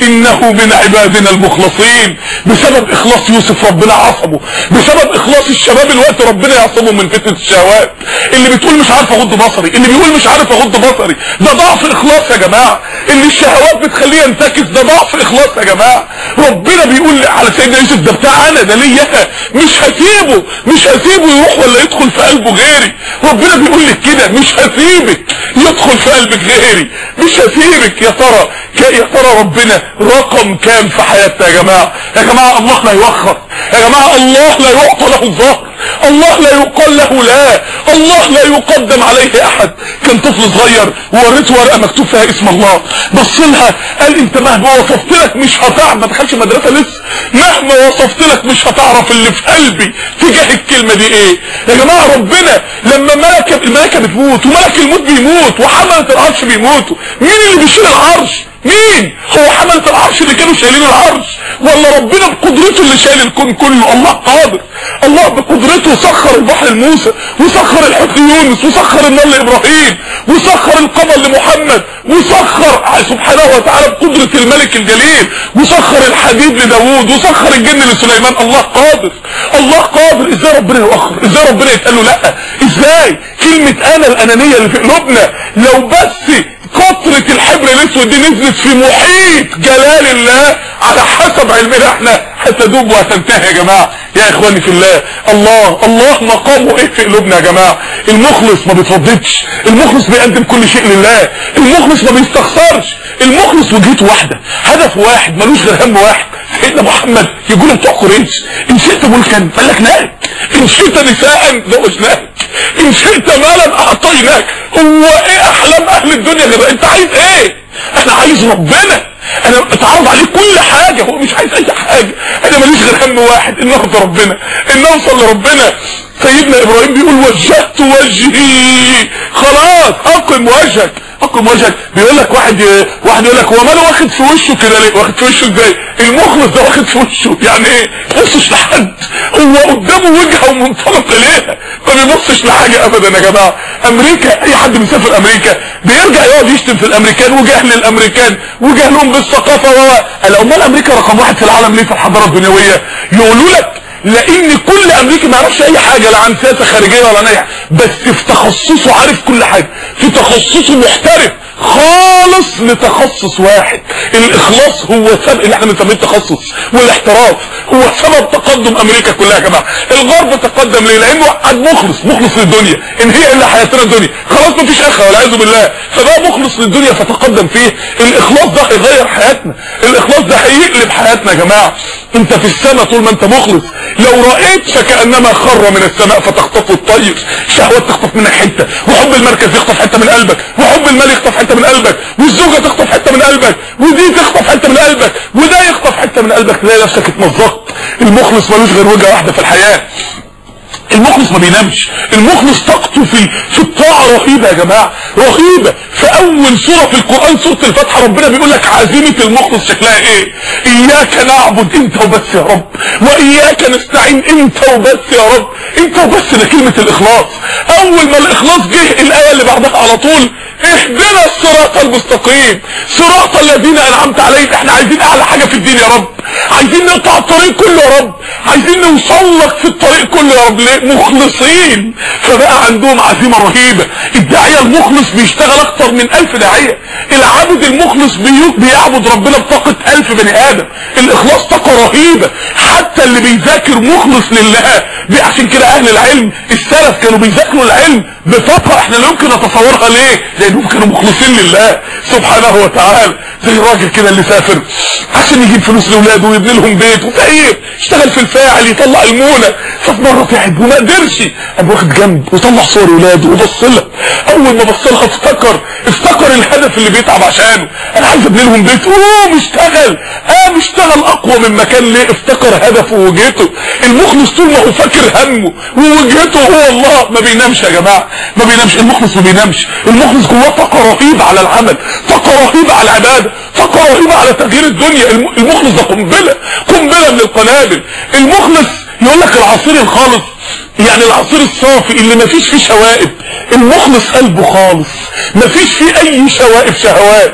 انه من عبادنا المخلصين بسبب اخلاص يوسف ربنا عصمه بسبب اخلاص الشباب الوقت ربنا يعصمه من فتنة الشهوات اللي بتقول مش عارف اغض بصري اللي بيقول مش عارف اغض بصري ده ضعف اخلاص يا جماعة اللي الشهوات بتخليه ينتكس ده ضعف اخلاص يا جماعة ربنا بيقول على سيدنا يوسف ده بتاع انا ده ليا مش هسيبه مش هسيبه يروح ولا يدخل في قلبه غيري ربنا بيقول لك كده مش هسيبك يدخل في قلبك غيري مش هسيبك يا ترى يا ترى ربنا رقم كام في حياتنا يا جماعة يا جماعة الله لا يوخر يا جماعة الله لا يعطى له الظهر الله لا يقال له لا الله لا يقدم عليه احد كان طفل صغير ووريته ورقه مكتوب فيها اسم الله بص لها قال انت مهما وصفت لك مش هتعرف ما دخلش مدرسه لسه مهما وصفت لك مش هتعرف اللي في قلبي تجاه الكلمه دي ايه يا جماعه ربنا لما ملك الملائكه بتموت وملك الموت بيموت وحمله العرش بيموتوا مين اللي بيشيل العرش مين هو حملة العرش اللي كانوا شايلين العرش ولا ربنا بقدرته اللي شايل الكون كله الله قادر الله بقدرته سخر البحر لموسى وسخر الحوت ليونس وسخر النار لابراهيم وسخر القمر لمحمد وسخر سبحانه وتعالى بقدرة الملك الجليل وسخر الحديد لداوود وسخر الجن لسليمان الله قادر الله قادر ازاي ربنا يؤخر ازاي ربنا يتقال له لا ازاي كلمة انا الانانية اللي في قلوبنا لو بس قطرة الحبر الاسود دي نزلت في محيط جلال الله على حسب علمنا احنا هتدوب وهتنتهي يا جماعة يا اخواني في الله الله الله مقامه ايه في قلوبنا يا جماعة المخلص ما بيترددش المخلص بيقدم كل شيء لله المخلص ما بيستخسرش المخلص وجهته واحدة هدف واحد ملوش غير هم واحد سيدنا محمد يقول بتوع قريش ان شئت ملكا ملكناك ان شئت نساء زوجناك ان شئت مالا اعطيناك هو ايه احلام اهل الدنيا غير انت عايز ايه انا عايز ربنا انا اتعرض عليه كل حاجة هو مش عايز اي حاجة انا ماليش غير هم واحد ان ارضى ربنا ان اوصل لربنا سيدنا ابراهيم بيقول وجهت وجهي خلاص اقم وجهك اقم وجهك بيقول لك واحد واحد يقول لك هو ماله واخد في وشه كده ليه واخد في وشه ازاي المخلص ده واخد في وشه يعني ايه ما بيبصش لحد هو قدامه وجهه ومنطلق اليها ما بيبصش لحاجه ابدا يا جماعه امريكا اي حد بيسافر امريكا بيرجع يقعد يشتم في الامريكان وجهل الامريكان وجهلهم بالثقافه و امال امريكا رقم واحد في العالم ليه في الحضاره الدنيويه يقولوا لك لان كل امريكي ما يعرفش اي حاجه لا عن سياسه خارجيه ولا نايح بس في تخصصه عارف كل حاجه في تخصصه محترف خالص لتخصص واحد الاخلاص هو سبب اللي احنا بنسميه التخصص والاحتراف هو سبب تقدم امريكا كلها يا جماعه الغرب تقدم ليه لانه قاعد مخلص مخلص للدنيا ان هي الا حياتنا الدنيا خلاص مفيش اخره والعياذ بالله فبقى مخلص للدنيا فتقدم فيه الاخلاص ده هيغير حياتنا الاخلاص ده هيقلب حياتنا يا جماعه انت في السماء طول ما انت مخلص لو رأيت فكأنما خر من السماء فتخطفه الطير شهوات تخطف منك حتة وحب المركز يخطف حتة من قلبك وحب المال يخطف حتة من قلبك والزوجة تخطف حتة من قلبك ودي تخطف حتة من قلبك وده يخطف حتة من قلبك تلاقي نفسك اتمزقت المخلص ملوش غير وجهة واحدة في الحياة المخلص ما بينامش المخلص طاقته في في الطاعه رهيبه يا جماعه رهيبه في اول سوره في القران سوره الفاتحه ربنا بيقول لك عزيمه المخلص شكلها ايه اياك نعبد انت وبس يا رب واياك نستعين انت وبس يا رب انت وبس ده كلمه الاخلاص اول ما الاخلاص جه الايه اللي بعدها على طول اهدنا الصراط المستقيم صراط الذين انعمت عليهم احنا عايزين اعلى حاجه في الدين يا رب عايزين نقطع الطريق كله يا رب عايزين نوصل لك في الطريق كله يا رب ليه مخلصين فبقى عندهم عزيمه رهيبه الداعيه المخلص بيشتغل اكتر من ألف داعيه العابد المخلص بي- بيعبد ربنا بطاقه ألف بني ادم الاخلاص طاقه رهيبه حتى اللي بيذاكر مخلص لله دي عشان كده اهل العلم السلف كانوا بيذاكروا العلم بطاقه احنا لا يمكن نتصورها ليه لانهم كانوا مخلصين لله سبحانه وتعالى زي الراجل كده اللي سافر عشان يجيب فلوس لاولاده ويبني لهم بيت وفقير اشتغل في الفاعل يطلع المونه ففي مره تعب وما قدرش قام واخد جنب وطلع صور اولاده وبص لها اول ما بص لها افتكر افتكر الهدف اللي بيتعب عشانه انا عايز ابني لهم بيت قوم اشتغل قام اشتغل اقوى من مكان ليه افتكر هدفه ووجهته المخلص طول ما هو فاكر همه ووجهته هو الله ما بينامش يا جماعه ما بينامش المخلص ما بينامش المخلص جواه طاقه رهيبه على العمل طاقه رهيبه على العباده طاقه رهيبه على تغيير الدنيا الم- المخلص ده قنبله قنبله من القنابل المخلص يقول لك العصير الخالص يعني العصير الصافي اللي مفيش فيه شوائب المخلص قلبه خالص مفيش فيه اي شوائب شهوات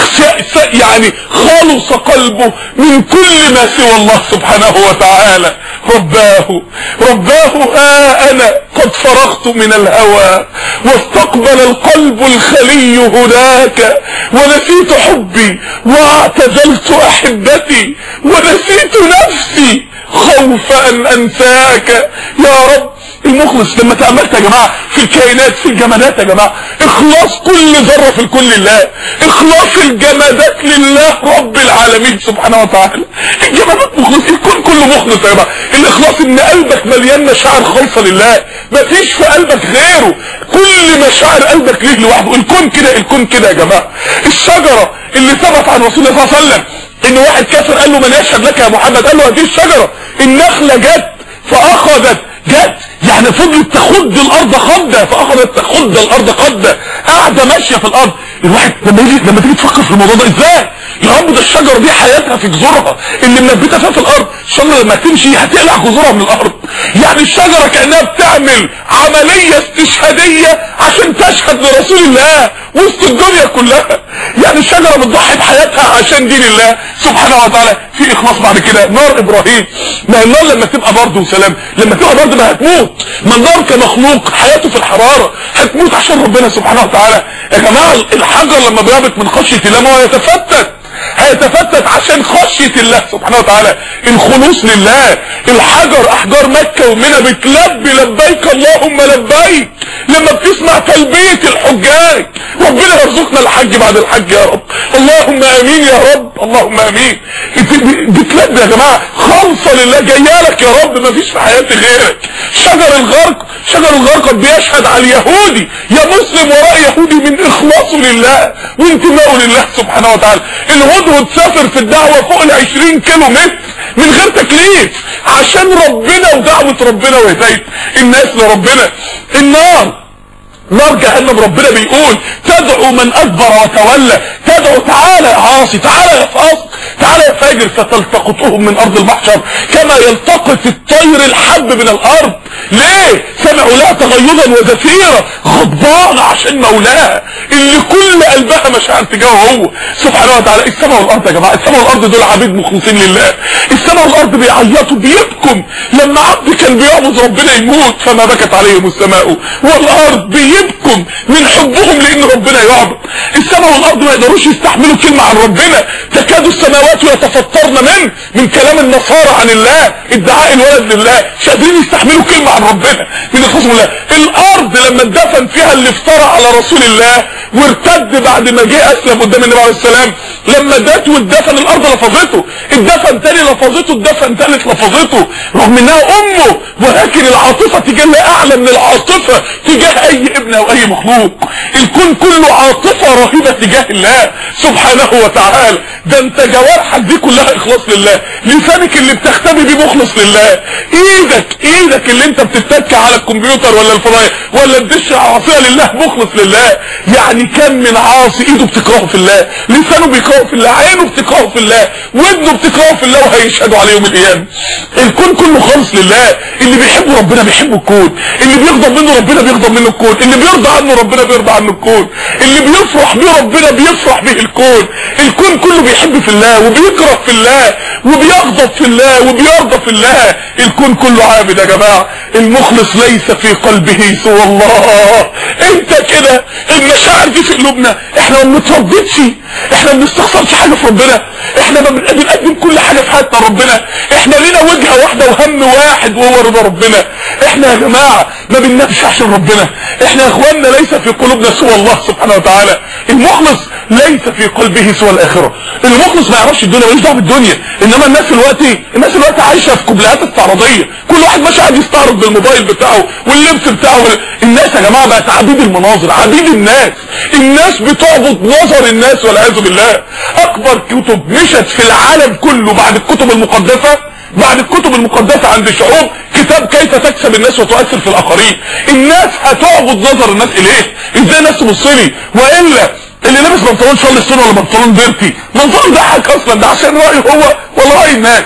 يعني خالص قلبه من كل ما سوى الله سبحانه وتعالى رباه رباه ها انا قد فرغت من الهوى واستقبل القلب الخلي هناك ونسيت حبي واعتزلت احبتي ونسيت نفسي خوف ان انساك يا رب المخلص لما تأملت يا جماعة في الكائنات في الجمادات يا جماعة اخلاص كل ذرة في الكل لله اخلاص الجمادات لله رب العالمين سبحانه وتعالى الجمادات مخلص الكون كله مخلص يا جماعة الاخلاص ان قلبك مليان مشاعر خالصة لله مفيش في قلبك غيره كل مشاعر قلبك ليه لوحده الكون كده الكون كده يا جماعة الشجرة اللي ثبت عن رسول الله صلى الله عليه وسلم ان واحد كافر قال له من يشهد لك يا محمد قال له هذه الشجرة النخلة جت فاخذت جت يعني فضلت تخد الارض خدة فاخذت تخد الارض خدة قاعدة ماشية في الارض الواحد لما يجي لما تيجي تفكر في الموضوع ده ازاي يا رب ده الشجرة دي حياتها في جذورها اللي منبتة فيها في الارض الشجرة لما تمشي هتقلع جذورها من الارض يعني الشجرة كأنها بتعمل عملية استشهادية عشان تشهد لرسول الله وسط الدنيا كلها يعني الشجرة بتضحي بحياتها عشان دين الله سبحانه وتعالى في اخلاص بعد كده نار ابراهيم ما النار لما تبقى برد وسلام لما تبقى برد ما هتموت ما النار كمخلوق حياته في الحرارة هتموت عشان ربنا سبحانه وتعالى يا جماعة الحجر لما بيهبط من خشية الله ما هو يتفتت هيتفتت عشان خشية الله سبحانه وتعالى الخلوص لله الحجر احجار مكة ومنى بتلبي لبيك اللهم لبيك لما بتسمع تلبية الحجاج ربنا يرزقنا الحج بعد الحج يا رب اللهم امين يا رب اللهم امين بتلبي يا جماعة خالصة لله جايه لك يا رب ما فيش في حياتي غيرك شجر الغرق شجر الغرق بيشهد على اليهودي يا مسلم وراء يهودي من اخلاصه لله وانتمائه لله سبحانه وتعالى الهدهد سافر في الدعوة فوق ال 20 كيلو متر من غير تكليف عشان ربنا ودعوة ربنا وهداية الناس لربنا النار نار جهنم ربنا بيقول تدعو من ادبر وتولى تدعو تعالى يا عاصي تعالى يا فاصل تعالى يا فاجر فتلتقطهم من ارض المحشر كما يلتقط الطير الحب من الارض ليه سمعوا لها تغيظا وزفيرا غضبان عشان مولاها اللي كل قلبها مشاعر تجاهه هو سبحانه وتعالى السماء والارض يا جماعه السماء والارض دول عبيد مخلصين لله السماء والارض بيعيطوا بيبكم لما عبد كان بيعبد ربنا يموت فما بكت عليهم السماء والارض بيبكم من حبهم لان ربنا يعبد السماء والارض ما يقدروش يستحملوا كلمه عن ربنا تكاد السماوات يتفطرن منه من كلام النصارى عن الله ادعاء الولد لله مش قادرين يستحملوا كلمه عن ربنا من خصم الله الارض لما اتدفن فيها اللي افترى على رسول الله وارتد بعد ما جه اسلم قدام النبي عليه السلام لما دات واتدفن الارض لفظته اتدفن تاني لفظته اتدفن تالت لفظته رغم انها امه ولكن العاطفه تجاه الله اعلى من العاطفه تجاه اي ابن او اي مخلوق الكون كله عاطفه رهيبه تجاه الله سبحانه وتعالى ده انت جوارحك دي كلها اخلاص لله لسانك اللي بتختبي بيه مخلص لله ايدك ايدك اللي انت بتتك على الكمبيوتر ولا الفضايح ولا الدش عاصيه لله مخلص لله يعني كم من عاصي ايده بتكرهه في الله لسانه بيكرهه في الله عينه بتكرهه في الله ودنه بتكرهه في الله وهيشهدوا عليه يوم القيامه الكون كله خالص لله اللي بيحب ربنا بيحب الكون اللي بيغضب منه ربنا بيغضب منه الكون اللي بيرضى عنه ربنا بيرضى عنه الكون اللي بيفرح بيه ربنا بيفرح به الكون الكون كله بيحب في الله وبيكره في الله وبيغضب في الله وبيرضى في الله الكون كله عابد يا جماعه المخلص ليس في قلبه سوى الله انت كده المشاعر دي في قلوبنا احنا ما بنترددش احنا ما بنستخسرش حاجه في ربنا احنا ما بنقدم كل حاجه في حياتنا ربنا احنا لينا وجهه واحده وهم واحد وهو رضا ربنا احنا يا جماعه ما بننافسش عشان ربنا احنا يا اخواننا ليس في قلوبنا سوى الله سبحانه وتعالى المخلص ليس في قلبه سوى الاخره المخلص ما يعرفش الدنيا ملوش دعوه بالدنيا انما الناس دلوقتي الناس دلوقتي عايشه في قبلات استعراضيه كل واحد ماشي قاعد يستعرض بالموبايل بتاعه واللبس بتاعه الناس يا جماعه بقت عبيد المناظر عبيد الناس الناس بتعبد نظر الناس والعياذ بالله اكبر كتب مشت في العالم كله بعد الكتب المقدسه بعد الكتب المقدسة عند الشعوب كتاب كيف تكسب الناس وتؤثر في الاخرين الناس هتعبد نظر الناس اليه ازاي الناس تبصلي والا اللي لابس بنطلون شارل ستون ولا بنطلون ديرتي منظره ضحك اصلا ده عشان رايه هو ولا راي الناس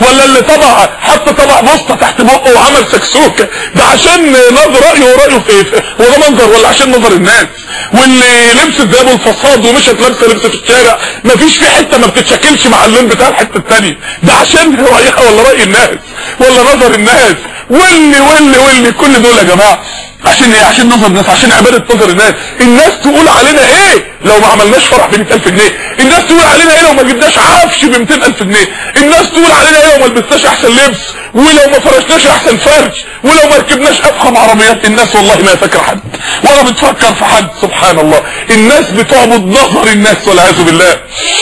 ولا اللي طبع حط طبع بوسطه تحت بقه وعمل سكسوكه ده عشان نظر رايه ورايه في هو ده منظر ولا عشان نظر الناس واللي لبست ذهب الفصاد ومشت لابسه لبس في الشارع مفيش في حته ما بتتشكلش مع اللون بتاع الحته الثانيه ده عشان رايها ولا راي الناس ولا نظر الناس واللي واللي واللي كل دول يا جماعه عشان ايه عشان نظر الناس عشان عبادة نظر الناس الناس تقول علينا ايه لو ما عملناش فرح ب 100000 جنيه الناس تقول علينا ايه لو ما جبناش عفش ب 200000 جنيه الناس تقول علينا ايه لو ما لبسناش احسن لبس ولو ما فرشناش احسن فرش ولو ما ركبناش افخم عربيات الناس والله ما فاكره حد ولا بتفكر في حد سبحان الله الناس بتعبد نظر الناس والعياذ بالله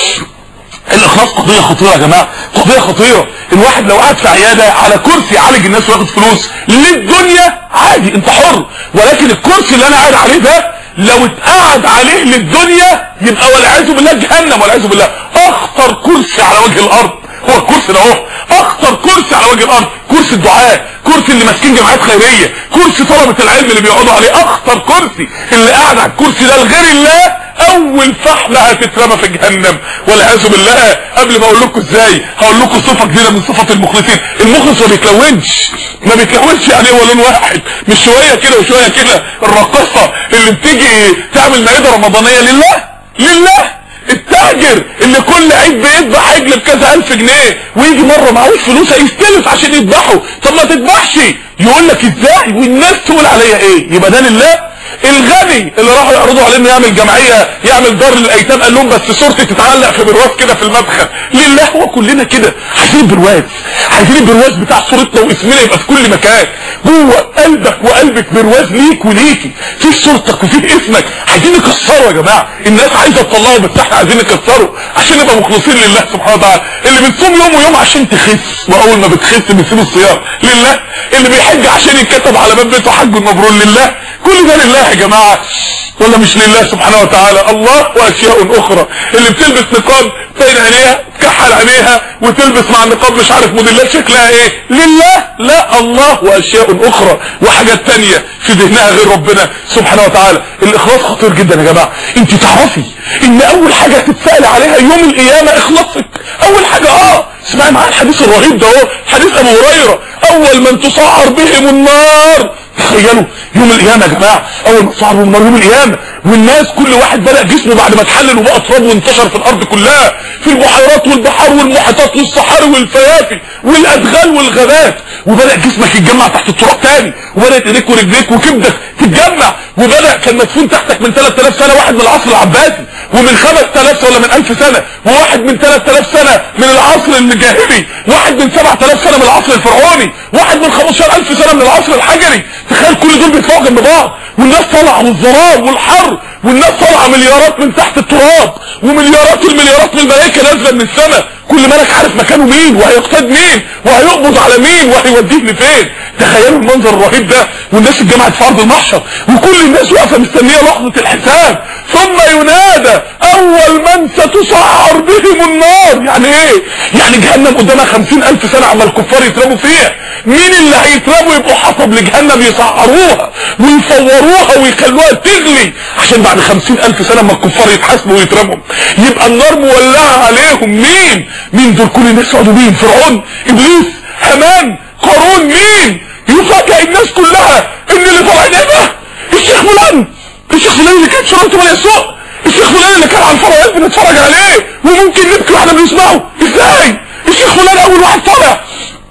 الاخلاص قضية خطيرة يا جماعة قضية خطيرة الواحد لو قعد في عيادة على كرسي يعالج الناس وياخد فلوس للدنيا عادي انت حر ولكن الكرسي اللي انا قاعد عليه ده لو اتقعد عليه للدنيا يبقى والعياذ بالله جهنم والعياذ بالله اخطر كرسي على وجه الارض هو الكرسي ده اهو اخطر كرسي على وجه الارض كرسي الدعاء كرسي اللي ماسكين جمعيات خيريه كرسي طلبه العلم اللي بيقعدوا عليه اخطر كرسي اللي قاعد على الكرسي ده لغير الله اول فحمة هتترمى في جهنم والعياذ بالله قبل ما اقول لكم ازاي هقول لكم صفة جديدة من صفات المخلصين المخلص ما بيتلونش ما بيتلونش يعني هو لون واحد مش شوية كده وشوية كده الراقصة اللي بتيجي تعمل مائدة رمضانية لله لله التاجر اللي كل عيد بيذبح عجل بكذا الف جنيه ويجي مرة معهوش فلوس هيستلف عشان يذبحه طب ما تذبحش يقول لك ازاي والناس تقول عليا ايه يبقى ده لله الغني اللي راحوا يعرضوا عليه انه يعمل جمعيه يعمل دار للايتام قال لهم بس صورتي تتعلق في برواز كده في المدخل لله هو كلنا كده عايزين برواز عايزين البرواز بتاع صورتنا واسمنا يبقى في كل مكان جوه قلبك وقلبك برواز ليك وليكي في صورتك وفي اسمك عايزين نكسره يا جماعه الناس عايزه تطلعه بس احنا عايزين نكسره عشان نبقى مخلصين لله سبحانه وتعالى اللي بتصوم يوم ويوم عشان تخس واول ما بتخس بتسيب الصيام لله اللي بيحج عشان يتكتب على باب بيته حج مبرور لله كل ده لله يا جماعة ولا مش لله سبحانه وتعالى الله واشياء اخرى اللي بتلبس نقاب بين عينيها تكحل عينيها وتلبس مع النقاب مش عارف موديلات شكلها ايه لله لا الله واشياء اخرى وحاجات تانية في ذهنها غير ربنا سبحانه وتعالى الاخلاص خطير جدا يا جماعة انت تعرفي ان اول حاجة هتتسأل عليها يوم القيامة اخلاصك اول حاجة اه اسمعي معايا الحديث الرهيب ده اهو حديث ابو هريرة اول من تصعر بهم النار تخيلوا يوم القيامة يا جماعة اول ما تصعر بهم النار يوم القيامة والناس كل واحد بدأ جسمه بعد ما اتحلل وبقى تراب وانتشر في الارض كلها في البحيرات والبحار والمحيطات والصحاري والفيافي والادغال والغابات وبدأ جسمك يتجمع تحت التراب تاني وبدأت ايديك ورجليك وكبدك تتجمع وبدأ كان مدفون تحتك من 3000 سنة واحد من العصر العباسي ومن 5000 سنة ولا من 1000 سنة وواحد من 3000 سنة من العصر الجاهلي واحد من 7000 سنة من العصر الفرعوني واحد من 15000 سنة من العصر الحجري تخيل كل دول بيطلعوا جنب بعض والناس طالعه والظلام والحر والناس طالعه مليارات من تحت التراب ومليارات المليارات من الملائكه نازله من السماء كل ملك عارف مكانه مين وهيقتاد مين وهيقبض على مين وهيوديه لفين تخيلوا المنظر الرهيب ده والناس اتجمعت في ارض المحشر وكل الناس واقفه مستنيه لحظه الحساب ثم ينادى اول من ستصعر بهم النار يعني ايه يعني جهنم قدامها خمسين الف سنه عما الكفار يترموا فيها مين اللي هيترموا يبقوا حطب لجهنم يسعروها ويفوروها ويخلوها تغلي عشان بعد خمسين الف سنه ما الكفار يتحاسبوا ويترموا يبقى النار مولعه عليهم مين مين دول كل الناس يقعدوا مين فرعون ابليس هامان قارون مين يفاجئ الناس كلها ان اللي طالعين ايه ده الشيخ فلان الشيخ فلان اللي كانت شرطه ولا يسوق الشيخ فلان اللي كان على الفرعات بنتفرج عليه وممكن نبكي واحنا بنسمعه ازاي الشيخ فلان اول واحد طالع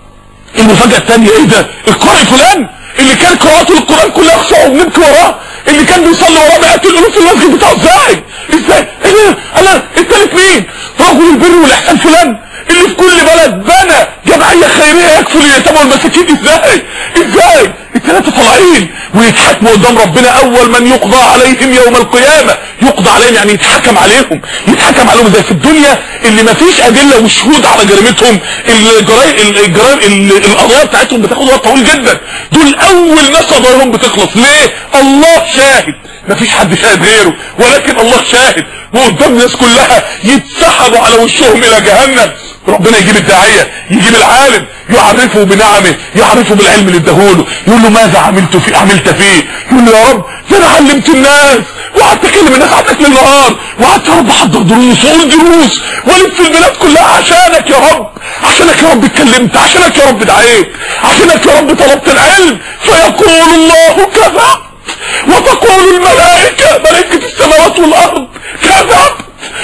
المفاجأة التانية ايه ده القارئ فلان اللي كان قراءته للقرآن كلها يخشعوا وبنبكي وراه اللي كان بيصلي وراه مئات الالوف في المسجد بتاعه ازاي ازاي ايه ده انا التالت مين رجل البر والاحسان فلان اللي في كل بلد بنى جمعية خيرية يكفل اليتامى والمساكين ازاي ازاي الثلاثة طالعين ويتحكموا قدام ربنا اول من يقضى عليهم يوم القيامة يقضى عليهم يعني يتحكم عليهم يتحكم عليهم زي في الدنيا اللي ما فيش ادلة وشهود على جريمتهم الجرائم الجرائم القضايا بتاعتهم بتاخد وقت طويل جدا دول اول ناس قضاياهم بتخلص ليه الله شاهد ما فيش حد شاهد غيره ولكن الله شاهد وقدام الناس كلها يتسحبوا على وشهم الى جهنم ربنا يجيب الداعية يجيب العالم يعرفه بنعمه يعرفه بالعلم اللي اداهوله يقول له ماذا عملت في عملت فيه يقول له يا رب ده انا علمت الناس وقعدت اكلم الناس عنك للنهار وقعدت يا رب احضر دروس واقول دروس والف في البلاد كلها عشانك يا رب عشانك يا رب اتكلمت عشانك يا رب دعيت عشانك يا رب طلبت العلم فيقول الله كذبت وتقول الملائكة ملائكة السماوات والارض كذبت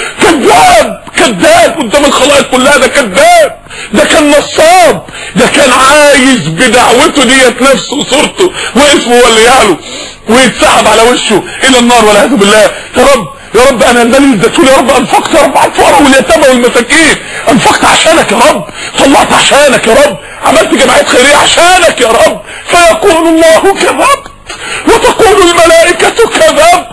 كذاب كذاب قدام الخلائق كلها ده كذاب ده كان نصاب ده كان عايز بدعوته ديت نفسه وصورته واسمه هو اللي يعلو ويتسحب على وشه الى النار والعياذ بالله يا رب يا رب انا المال الزيتون يا رب انفقت يا رب على الفقراء واليتامى والمساكين انفقت عشانك يا رب طلعت عشانك يا رب عملت جمعيات خيريه عشانك يا رب فيقول الله كذبت وتقول الملائكه كذبت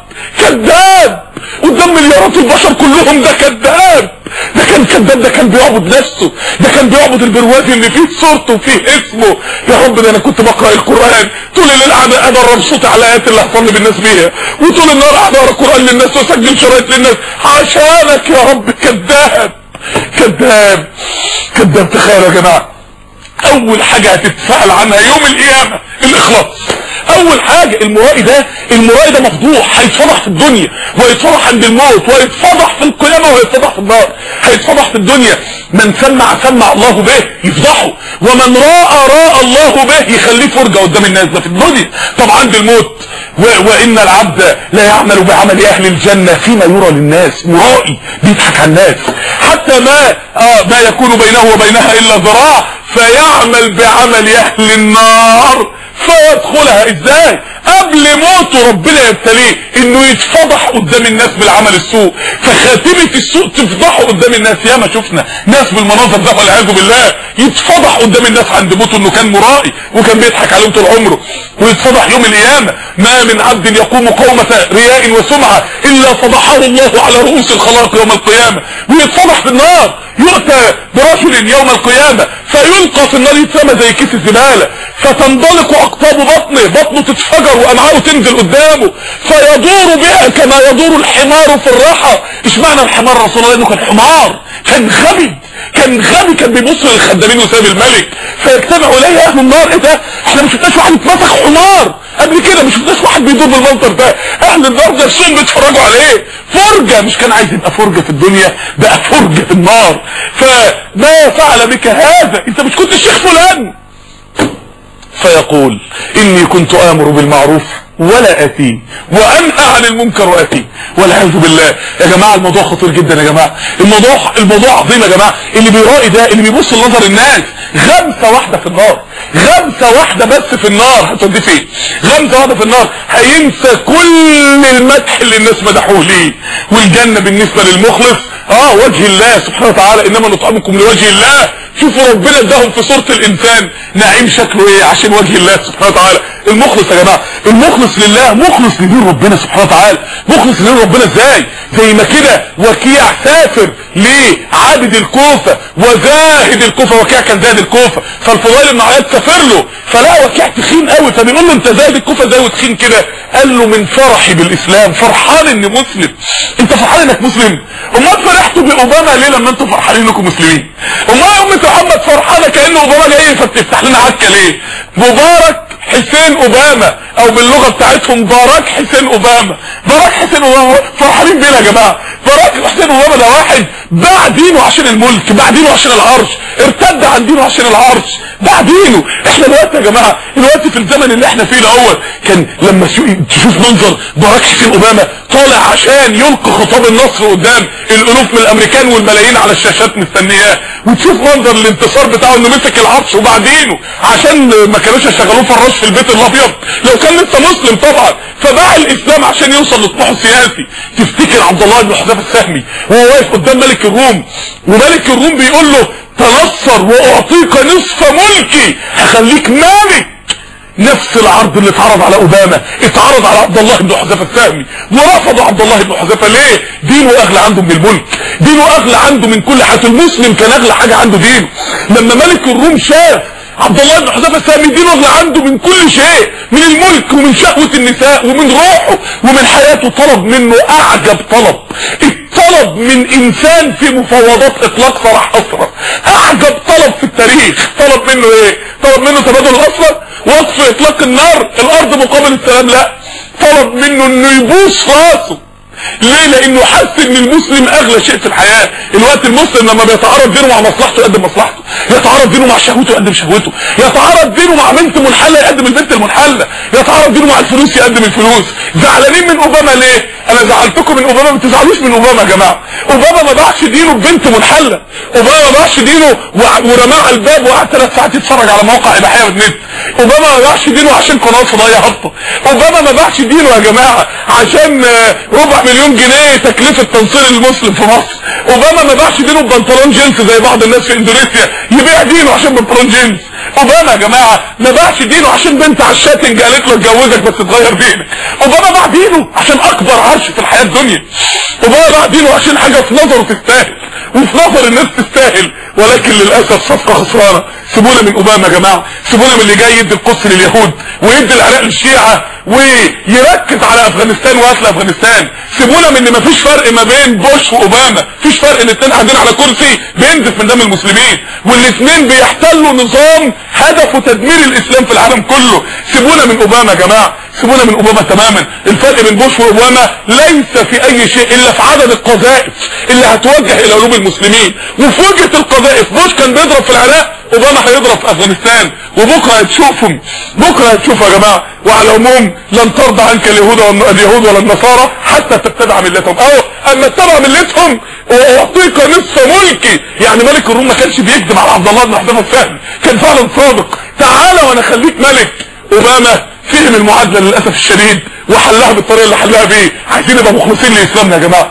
كذاب قدام مليارات البشر كلهم ده كذاب ده كان كذاب ده كان بيعبد نفسه ده كان بيعبد البرواز اللي فيه صورته وفيه اسمه يا رب ده انا كنت بقرا القران طول الليل قاعد ادرب صوتي على الايات اللي هصلي بالناس بيها وطول النهار قاعد اقرا قران للناس واسجل شرايط للناس عشانك يا رب كذاب كذاب كذاب تخيلوا يا جماعه اول حاجه هتتسال عنها يوم القيامه الاخلاص اول حاجة المرائي ده المرائي ده مفضوح هيتفضح في الدنيا ويتفضح عند الموت ويتفضح في القيامة ويتفضح في النار هيتفضح في الدنيا من سمع سمع الله به يفضحه ومن راى راى الله به يخليه فرجة قدام الناس ده في الدنيا طب عند الموت و... وان العبد لا يعمل بعمل اهل الجنة فيما يرى للناس مرائي بيضحك على الناس حتى ما آه ما يكون بينه وبينها الا ذراع فيعمل بعمل اهل النار فيدخلها ازاي قبل موته ربنا يبتليه انه يتفضح قدام الناس بالعمل السوء فخاتمة السوء تفضحه قدام الناس ياما شفنا ناس بالمناظر ده والعياذ بالله يتفضح قدام الناس عند موته انه كان مرائي وكان بيضحك عليهم طول عمره ويتفضح يوم القيامة ما من عبد يقوم قومة رياء وسمعة الا فضحه الله على رؤوس الخلائق يوم القيامة ويتفضح في النار يؤتى برجل يوم القيامة فيلقى في النار يتسمى زي كيس الزبالة فتنطلق اقطاب بطنه بطنه تتفجر وامعاؤه تنزل قدامه فيدور بها كما يدور الحمار في الرحى ايش معنى الحمار رسول الله انه كان حمار كان غبي كان غبي كان بيبص للخدامين وساب الملك فيجتمع اليه اهل النار ايه ده احنا ما شفناش واحد اتمسك حمار قبل كده ما شفناش واحد بيدور بالمنظر ده اهل النار نفسهم بيتفرجوا عليه فرجة مش كان عايز يبقى فرجة في الدنيا بقى فرجة في النار فما فعل بك هذا انت مش كنت الشيخ فلان فيقول اني كنت امر بالمعروف ولا اتيه وانهى عن المنكر واتيه والعياذ بالله يا جماعه الموضوع خطير جدا يا جماعه الموضوع الموضوع عظيم يا جماعه اللي بيرائي ده اللي بيبص لنظر الناس غمسه واحده في النار غمسه واحده بس في النار هتوديه فين غمسه واحده في النار هينسى كل المدح اللي الناس مدحوه ليه والجنه بالنسبه للمخلص اه وجه الله سبحانه وتعالى انما نطعمكم لوجه الله شوفوا ربنا اداهم في صورة الانسان نعيم شكله ايه عشان وجه الله سبحانه وتعالى المخلص يا جماعة المخلص لله مخلص لدين ربنا سبحانه وتعالى مخلص لدين ربنا ازاي زي ما كده وكيع سافر لعابد الكوفة وزاهد الكوفة وكيع كان زاهد الكوفة فالفضيل بن عياض سافر له فلا وكيع تخين قوي فبيقول له انت زاهد الكوفة ازاي وتخين كده قال له من فرحي بالاسلام فرحان اني مسلم انت فرحان انك مسلم امال فرحتوا باوباما ليه لما انتوا فرحانين انكم مسلمين امال امة محمد فرحانه كان اوباما جاي فبتفتح لنا عكه ليه مبارك حسين اوباما او باللغه بتاعتهم باراك حسين اوباما باراك حسين اوباما فرحانين بيه يا جماعه باراك حسين اوباما ده واحد باع دينه عشان الملك باع دينه عشان العرش ارتد عن دينه عشان العرش باع دينه احنا دلوقتي يا جماعه دلوقتي في الزمن اللي احنا فيه الاول كان لما تشوف منظر باراك حسين اوباما طالع عشان يلقي خطاب النصر قدام الالوف من الامريكان والملايين على الشاشات مستنياه وتشوف منظر الانتصار بتاعه انه مسك العرش وباع دينه عشان ما كانوش يشغلوه فراش في البيت الابيض لو كان لسه مسلم طبعا فباع الاسلام عشان يوصل لطموحه السياسي تفتكر عبد الله بن حذيفه السهمي وهو واقف قدام ملك الروم وملك الروم بيقول له تنصر واعطيك نصف ملكي هخليك مالك نفس العرض اللي اتعرض على اوباما اتعرض على عبد الله بن حذيفه السهمي ورفضوا عبد الله بن حذيفه ليه دينه اغلى عنده من الملك دينه اغلى عنده من كل حاجه المسلم كان اغلى حاجه عنده دينه لما ملك الروم شاف عبد الله بن حذيفه السهمي دينه اغلى عنده من كل شيء من الملك ومن شهوه النساء ومن روحه ومن حياته طلب منه اعجب طلب طلب من انسان في مفاوضات اطلاق سراح اسرى اعجب طلب في التاريخ طلب منه ايه طلب منه تبادل الاسرى وقف اطلاق النار الارض مقابل السلام لا طلب منه انه يبوس راسه ليه لانه حس ان المسلم اغلى شيء في الحياه الوقت المسلم لما بيتعارض دينه مع مصلحته يقدم مصلحته يتعارض دينه مع شهوته يقدم شهوته يتعارض دينه مع بنت منحله يقدم البنت المنحله يتعارض دينه مع الفلوس يقدم الفلوس زعلانين من اوباما ليه انا زعلتكم من اوباما ما تزعلوش من اوباما يا جماعه اوباما ما باعش دينه ببنت منحله اوباما ما باعش دينه ورماه على الباب وقعد ثلاث ساعات يتفرج على موقع اباحيه والنت اوباما ما باعش دينه عشان قناه فضائيه هابطه اوباما ما باعش دينه يا جماعه عشان ربع مليون جنيه تكلفه تنصير المسلم في مصر اوباما ما باعش دينه ببنطلون جينز زي بعض الناس في اندونيسيا يبيع دينه عشان بنطلون جينز اوباما يا جماعه ما باعش دينه عشان بنت على الشاتنج قالت له اتجوزك بس تغير دينك اوباما باع دينه عشان اكبر عرش في الحياه الدنيا اوباما باع دينه عشان حاجه في نظره تستاهل وفي نظر الناس تستاهل ولكن للاسف صفقه خسرانه سيبونا من اوباما يا جماعه سيبونا من اللي جاي يدي القدس لليهود ويدي العراق للشيعه ويركز على افغانستان وقتل افغانستان سيبونا من ان مفيش فرق ما بين بوش واوباما مفيش فرق ان الاثنين قاعدين على كرسي بينزف من دم المسلمين والاثنين بيحتلوا نظام هدفه تدمير الاسلام في العالم كله سيبونا من اوباما يا جماعه سيبونا من اوباما تماما الفرق بين بوش واوباما ليس في اي شيء الا في عدد القذائف اللي هتوجه الى قلوب المسلمين وفي وجهه القذائف بوش كان بيضرب في العراق اوباما هيضرب في افغانستان وبكره هتشوفهم بكره هتشوفوا يا جماعه وعلى العموم لن ترضى عنك اليهود اليهود ولا النصارى حتى تتبع ملتهم اهو اما اتبع ملتهم واعطيك نصف ملكي يعني ملك الروم ما كانش بيكذب على عبد الله بن حذيفه الفهم كان فعلا صادق تعالى وانا خليك ملك اوباما فهم المعادله للاسف الشديد وحلها بالطريقه اللي حلها بيه عايزين نبقى مخلصين لاسلامنا يا جماعه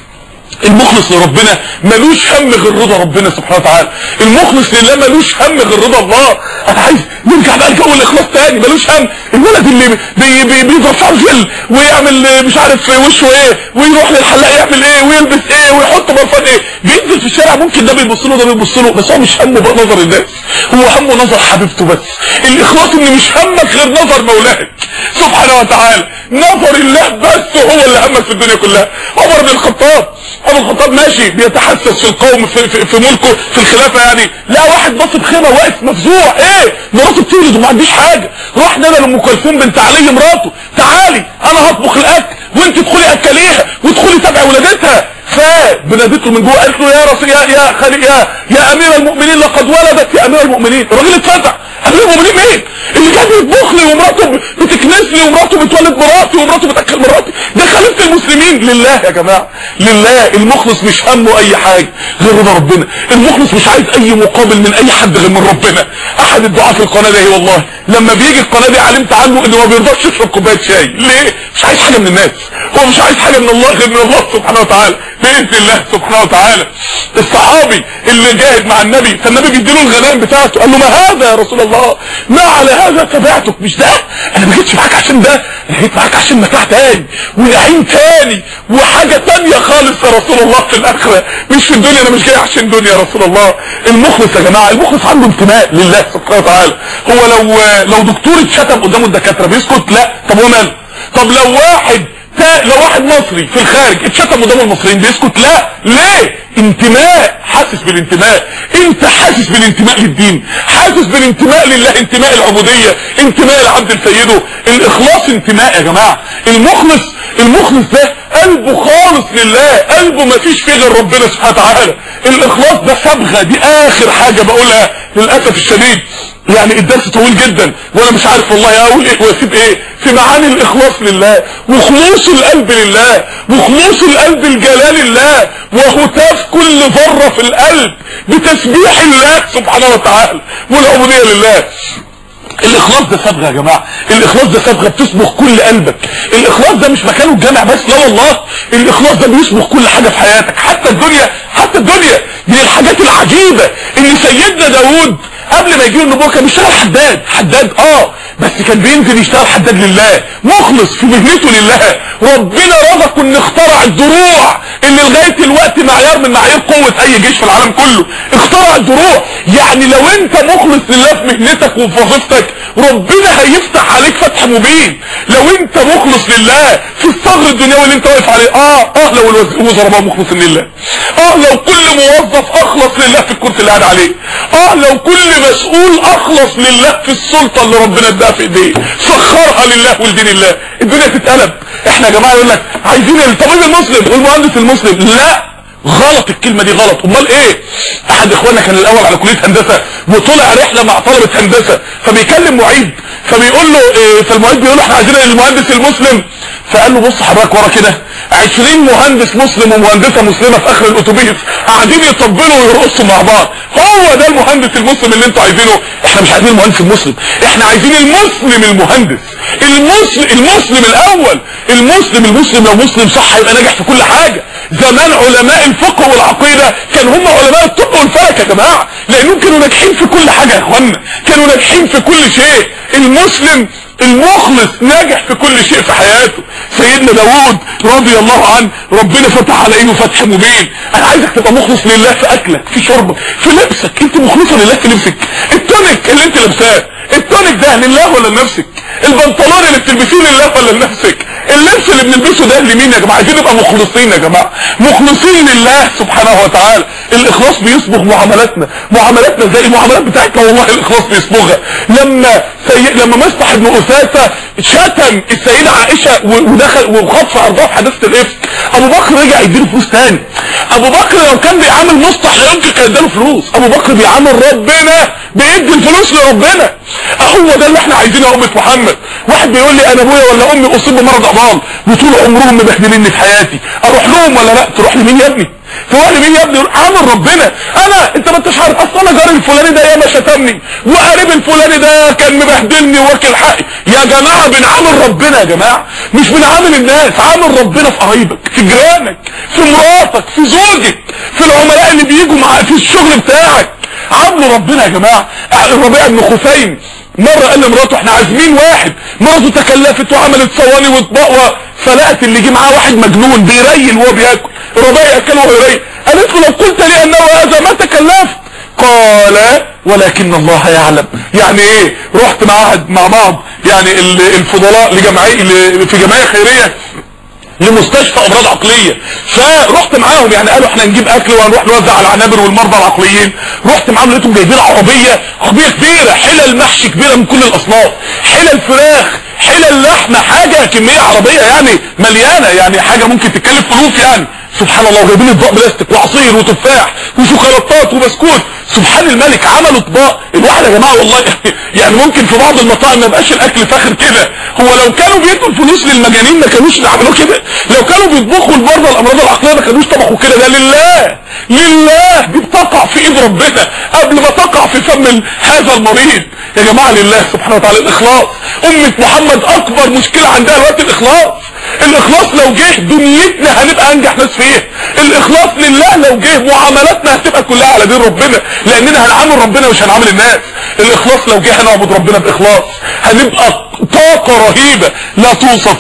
المخلص لربنا ملوش هم غير رضا ربنا سبحانه وتعالى المخلص لله ملوش هم غير رضا الله انا عايز نرجع بقى لجو الاخلاص تاني ملوش هم الولد اللي بي بي بيضرب جل ويعمل مش عارف وشه ايه ويروح للحلاق يعمل ايه ويلبس ايه ويحط برفان ايه بينزل في الشارع ممكن ده بيبص له ده بيبص له بس هو مش همه بقى نظر الناس هو همه نظر حبيبته بس الاخلاص ان مش همك غير نظر مولاك سبحانه وتعالى نظر الله بس هو اللي همك في الدنيا كلها عمر بن الخطاب عمر بن الخطاب ماشي بيتحسس في القوم في, في, في ملكه في الخلافه يعني لا واحد بص بخيمه واقف مفزوع ايه مراته بتولد وما عنديش حاجه راح نادى لام كلثوم بنت علي مراته تعالي انا هطبخ الاكل وانت ادخلي اكليها وادخلي تابعي ولادتها فبنادته من جوه قالت له يا رسول يا يا خلي يا يا امير المؤمنين لقد ولدت يا امير المؤمنين الراجل اتفزع امير المؤمنين مين اللي كان بيطبخ لي ومراته بتكنس لي ومراته بتولد مراتي ومراته بتاكل مراتي ده خليفه المسلمين لله يا جماعه لله المخلص مش همه اي حاجه غير رضا ربنا المخلص مش عايز اي مقابل من اي حد غير من ربنا احد الدعاة في القناه دي والله لما بيجي القناه دي علمت عنه انه ما بيرضاش يشرب كوبايه شاي ليه مش عايز حاجه من الناس هو مش عايز حاجه من الله غير من الله سبحانه وتعالى باذن الله سبحانه وتعالى الصحابي اللي جاهد مع النبي فالنبي بيديله الغنائم بتاعته قال له ما هذا يا رسول الله ما على هذا تبعتك مش ده انا ما جيتش معاك عشان ده انا جيت معاك عشان متاع تاني ونعيم تاني وحاجه تانيه خالص يا رسول الله في الاخره مش في الدنيا انا مش جاي عشان دنيا يا رسول الله المخلص يا جماعه المخلص عنده انتماء لله سبحانه وتعالى هو لو لو دكتور اتشتم قدامه الدكاتره بيسكت لا طب هو ماله طب لو واحد لو واحد مصري في الخارج اتشتم قدام المصريين بيسكت لا ليه انتماء حاسس بالانتماء انت حاسس بالانتماء للدين حاسس بالانتماء لله انتماء العبودية انتماء العبد لسيده الاخلاص انتماء يا جماعة المخلص المخلص ده قلبه خالص لله قلبه ما فيش فيه غير ربنا سبحانه وتعالى الاخلاص ده صبغة دي اخر حاجة بقولها للأسف الشديد يعني الدرس طويل جدا وانا مش عارف والله اقول ايه واسيب ايه في معاني الاخلاص لله وخلوص القلب لله وخلوص القلب الجلال لله وهتاف كل ذرة في القلب بتسبيح الله سبحانه وتعالى والعبودية لله الاخلاص ده صبغه يا جماعه الاخلاص ده صبغه بتصبغ كل قلبك الاخلاص ده مش مكانه الجامع بس لا والله الاخلاص ده بيصبغ كل حاجه في حياتك حتى الدنيا حتى الدنيا دي الحاجات العجيبه ان سيدنا داوود قبل ما يجي النبوه كان بيشتغل حداد حداد اه بس كان بينزل يشتغل حداد لله مخلص في مهنته لله ربنا رزقه ان اخترع الدروع اللي لغايه الوقت معيار من معايير قوه اي جيش في العالم كله اخترع الدروع يعني لو انت مخلص لله في مهنتك وفي وظيفتك ربنا هيفتح عليك فتح مبين لو انت مخلص لله في الصغر الدنيوي اللي انت واقف عليه اه اه لو الوزراء بقى مخلصين لله اه لو كل موظف اخلص لله في الكرسي اللي قاعد عليه اه لو كل مسؤول اخلص لله في السلطه اللي ربنا اداها في ايديه سخرها لله ولدين الله الدنيا تتقلب احنا يا جماعه يقول لك عايزين الطبيب المسلم والمهندس المسلم لا غلط الكلمة دي غلط امال ايه احد اخواننا كان الاول على كلية هندسة وطلع رحلة مع طلبة هندسة فبيكلم معيد فبيقول له إيه فالمعيد بيقول له احنا عايزين المهندس المسلم فقال له بص حضرتك ورا كده 20 مهندس مسلم ومهندسة مسلمة في اخر الاتوبيس قاعدين يطبلوا ويرقصوا مع بعض هو ده المهندس المسلم اللي انتوا عايزينه احنا مش عايزين المهندس المسلم احنا عايزين المسلم المهندس المسلم المسلم الاول المسلم المسلم لو مسلم صح هيبقى ناجح في كل حاجة زمان علماء الفقه والعقيدة كان هم علماء الطب والفلك يا جماعة لانهم كانوا ناجحين في كل حاجة يا اخوانا كانوا ناجحين في كل شيء المسلم المخلص ناجح في كل شيء في حياته سيدنا داود رضي الله عنه ربنا فتح على ايده فتح مبين انا عايزك تبقى مخلص لله في اكلك في شربك في لبسك انت مخلصه لله في لبسك التونيك اللي انت لابساه التونيك ده لله ولا لنفسك البنطلون اللي بتلبسيه لله ولا لنفسك اللبس اللي بنلبسه ده لمين يا جماعه عايزين نبقى مخلصين يا جماعه مخلصين لله سبحانه وتعالى الاخلاص بيصبغ معاملاتنا معاملاتنا زي المعاملات بتاعتنا والله الاخلاص بيصبغها لما سي... لما مصطح بن اساسه شتم السيده عائشه ودخل وخط في ارضها في حادثه الافك ابو بكر رجع يديله فلوس تاني ابو بكر لو كان بيعامل مصطح لا يمكن كان اداله فلوس ابو بكر بيعامل ربنا بيدي الفلوس لربنا هو ده اللي احنا عايزينه يا امه محمد واحد بيقول لي انا ابويا ولا امي اصيب بمرض اضال وطول عمرهم مبهدليني في حياتي اروح لهم ولا لا تروح لمين يا ابني تروح لمين يا ابني عامل ربنا انا انت ما انتش عارف اصلا انا جاري الفلاني ده ياما شتمني وقريب الفلاني ده كان مبهدلني واكل حقي يا جماعه بنعامل ربنا يا جماعه مش بنعامل الناس عامل ربنا في قرايبك في جيرانك في مراتك في زوجك في العملاء اللي بيجوا معاك في الشغل بتاعك عاملوا ربنا يا جماعه الربيع بن خثيم مرة قال لمراته احنا عازمين واحد مراته تكلفت وعملت صواني واطباق فلقت اللي جه معاه واحد مجنون بيريل وهو بياكل الربيع ياكل وهو يريل قالت له لو قلت لي انه هذا ما تكلفت قال ولكن الله يعلم يعني ايه رحت معاهد مع بعض يعني الفضلاء لجمعيه في جمعيه خيريه لمستشفى امراض عقليه فرحت معاهم يعني قالوا احنا نجيب اكل وهنروح نوزع على العنابر والمرضى العقليين رحت معاهم لقيتهم جايبين عربيه عربيه كبيره حلل محشي كبيره من كل الاصناف حلل فراخ حلل لحمه حاجه كميه عربيه يعني مليانه يعني حاجه ممكن تتكلف فلوس يعني سبحان الله وجايبين اطباق بلاستيك وعصير وتفاح وشوكولاتات وبسكوت سبحان الملك عملوا اطباق الواحد يا جماعه والله يعني ممكن في بعض المطاعم ما يبقاش الاكل فاخر كده هو لو كانوا بيدوا الفلوس للمجانين ما كانوش يعملوا كده لو كانوا بيطبخوا لمرضى الامراض العقليه ما كانوش طبخوا كده ده لله لله دي بتقع في ايد ربنا قبل ما تقع في فم هذا المريض يا جماعه لله سبحانه وتعالى الاخلاص امه محمد اكبر مشكله عندها الوقت الاخلاص الاخلاص لو جه دنيتنا هنبقى انجح ناس فيها الاخلاص لله لو جه معاملاتنا هتبقى كلها على دين ربنا لاننا هنعامل ربنا مش هنعامل الناس الاخلاص لو جه هنعبد ربنا باخلاص هنبقى طاقة رهيبة لا توصف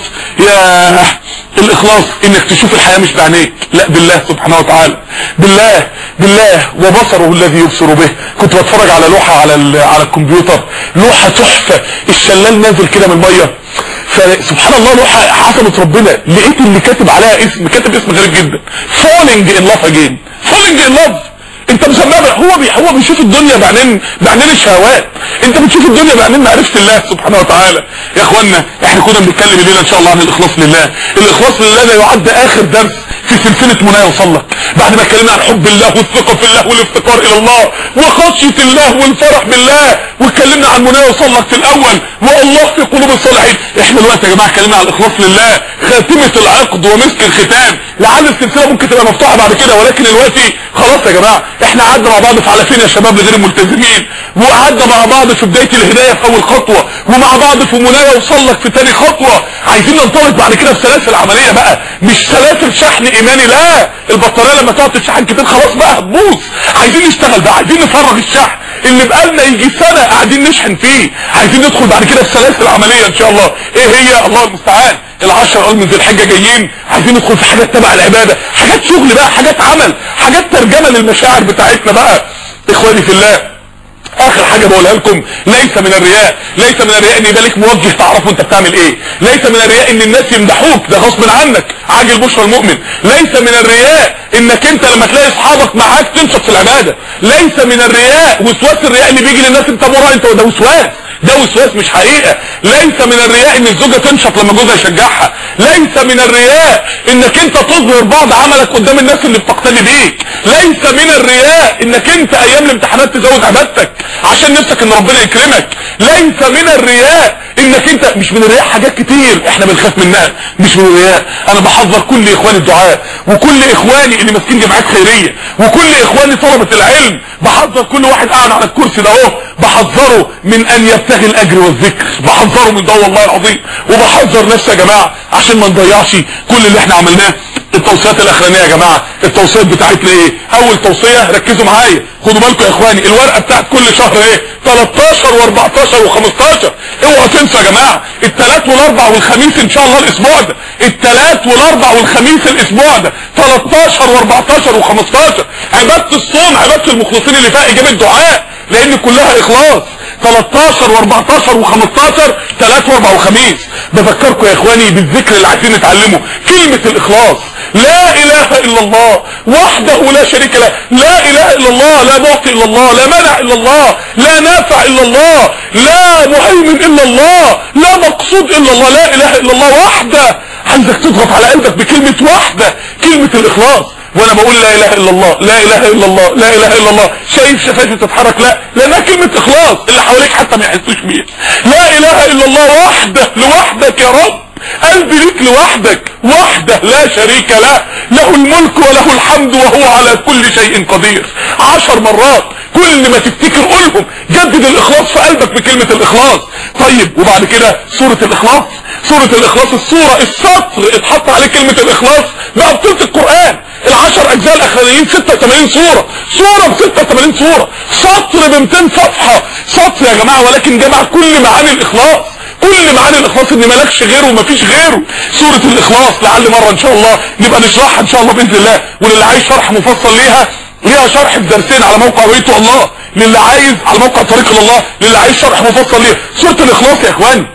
يا الاخلاص انك تشوف الحياة مش بعينيك لا بالله سبحانه وتعالى بالله بالله وبصره الذي يبصر به كنت بتفرج على لوحة على على الكمبيوتر لوحة تحفة الشلال نازل كده من المية فسبحان الله لوحة عظمة ربنا لقيت اللي كاتب عليها اسم كاتب اسم غريب جدا falling in love again falling in love انت مسمى هو بي هو بيشوف الدنيا بعينين بعينين الشهوات انت بتشوف الدنيا بعينين معرفه الله سبحانه وتعالى يا اخوانا احنا كنا بنتكلم الليله ان شاء الله عن الاخلاص لله الاخلاص لله ده يعد اخر درس في سلسله منى يوصل لك بعد ما اتكلمنا عن حب الله والثقه في الله والافتقار الى الله وخشيه الله والفرح بالله واتكلمنا عن منى يوصل لك في الاول والله في قلوب الصالحين احنا دلوقتي يا جماعه اتكلمنا عن الاخلاص لله خاتمه العقد ومسك الختام لعل السلسله ممكن تبقى مفتوحه بعد كده ولكن دلوقتي خلاص يا جماعه احنا قعدنا مع بعض في على فين يا شباب لغير الملتزمين وقعدنا مع بعض في بدايه الهدايه في اول خطوه ومع بعض في منايا وصل لك في تاني خطوه عايزين ننطلق بعد كده بسلاسل عمليه بقى مش سلاسل شحن ايماني لا البطاريه لما تقعد تشحن كتير خلاص بقى هتبوظ عايزين نشتغل بقى عايزين نفرغ الشحن اللي بقالنا يجي سنه قاعدين نشحن فيه عايزين ندخل بعد كده بسلاسل عمليه ان شاء الله ايه هي الله المستعان العشر اول من ذي الحجه جايين عايزين ندخل في حاجات تبع العباده حاجات شغل بقى حاجات عمل حاجات ترجمه للمشاعر بتاعتنا بقى اخواني في الله اخر حاجه بقولها لكم ليس من الرياء ليس من الرياء ان يبقى لك موجه تعرفه انت بتعمل ايه ليس من الرياء ان الناس يمدحوك ده غصب عنك عاجل بشرى المؤمن ليس من الرياء انك انت لما تلاقي اصحابك معاك تنشط في العباده ليس من الرياء وسواس الرياء اللي بيجي للناس انت مرة انت ده وسواس ده وسواس مش حقيقة ليس من الرياء ان الزوجة تنشط لما جوزها يشجعها ليس من الرياء انك انت تظهر بعض عملك قدام الناس اللي بتقتدي بيك ليس من الرياء انك انت ايام الامتحانات تزود عبادتك عشان نفسك ان ربنا يكرمك ليس من الرياء انك انت مش من الرياء حاجات كتير احنا بنخاف منها مش من الرياء انا بحذر كل اخواني الدعاء وكل اخواني اللي ماسكين جماعات خيريه وكل اخواني طلبه العلم بحذر كل واحد قاعد على الكرسي ده اهو بحذره من ان يبتغي الاجر والذكر بحذره من ده والله العظيم وبحذر نفسي يا جماعه عشان ما نضيعش كل اللي احنا عملناه التوصيات الاخرانيه يا جماعه التوصيات بتاعتنا ايه اول توصيه ركزوا معايا خدوا بالكم يا اخواني الورقه بتاعت كل شهر ايه 13 و14 و15 اوعوا تنسوا يا جماعه الثلاث والاربع والخميس ان شاء الله الاسبوع ده الثلاث والاربع والخميس الاسبوع ده 13 و14 و15 عباده الصوم عباده المخلصين اللي فيها اجابه دعاء لان كلها اخلاص 13 و14 و15 3 و4 وخميس بذكركم يا اخواني بالذكر اللي عايزين نتعلمه كلمة الاخلاص لا اله الا الله وحده لا شريك له لا اله الا الله لا معطي الا الله لا منع الا الله لا نافع الا الله لا مهيمن الا الله لا مقصود الا الله لا اله الا الله وحده عايزك تضغط على قلبك بكلمة وحده كلمة الاخلاص وانا بقول لا اله الا الله لا اله الا الله لا اله الا الله شايف شفايفي تتحرك لا لانها كلمة اخلاص اللي حواليك حتى ما يحسوش بيها لا اله الا الله وحده لوحدك يا رب قلبي ليك لوحدك وحده لا شريك له له الملك وله الحمد وهو على كل شيء قدير عشر مرات كل ما تفتكر قولهم جدد الاخلاص في قلبك بكلمة الاخلاص طيب وبعد كده سورة الاخلاص سورة الاخلاص السورة السطر اتحط عليه كلمة الاخلاص بقى بطولة القرآن العشر اجزاء الاخرانيين 86 سورة سورة ب 86 سورة سطر ب 200 صفحة سطر يا جماعة ولكن جمع كل معاني الاخلاص كل معاني الاخلاص ان مالكش غيره ومفيش غيره سورة الاخلاص لعل مرة ان شاء الله نبقى نشرحها ان شاء الله باذن الله وللي عايز شرح مفصل ليها ليها شرح بدرسين على موقع بيته الله للي عايز على موقع طريق الله للي عايز شرح مفصل ليها سورة الاخلاص يا اخواني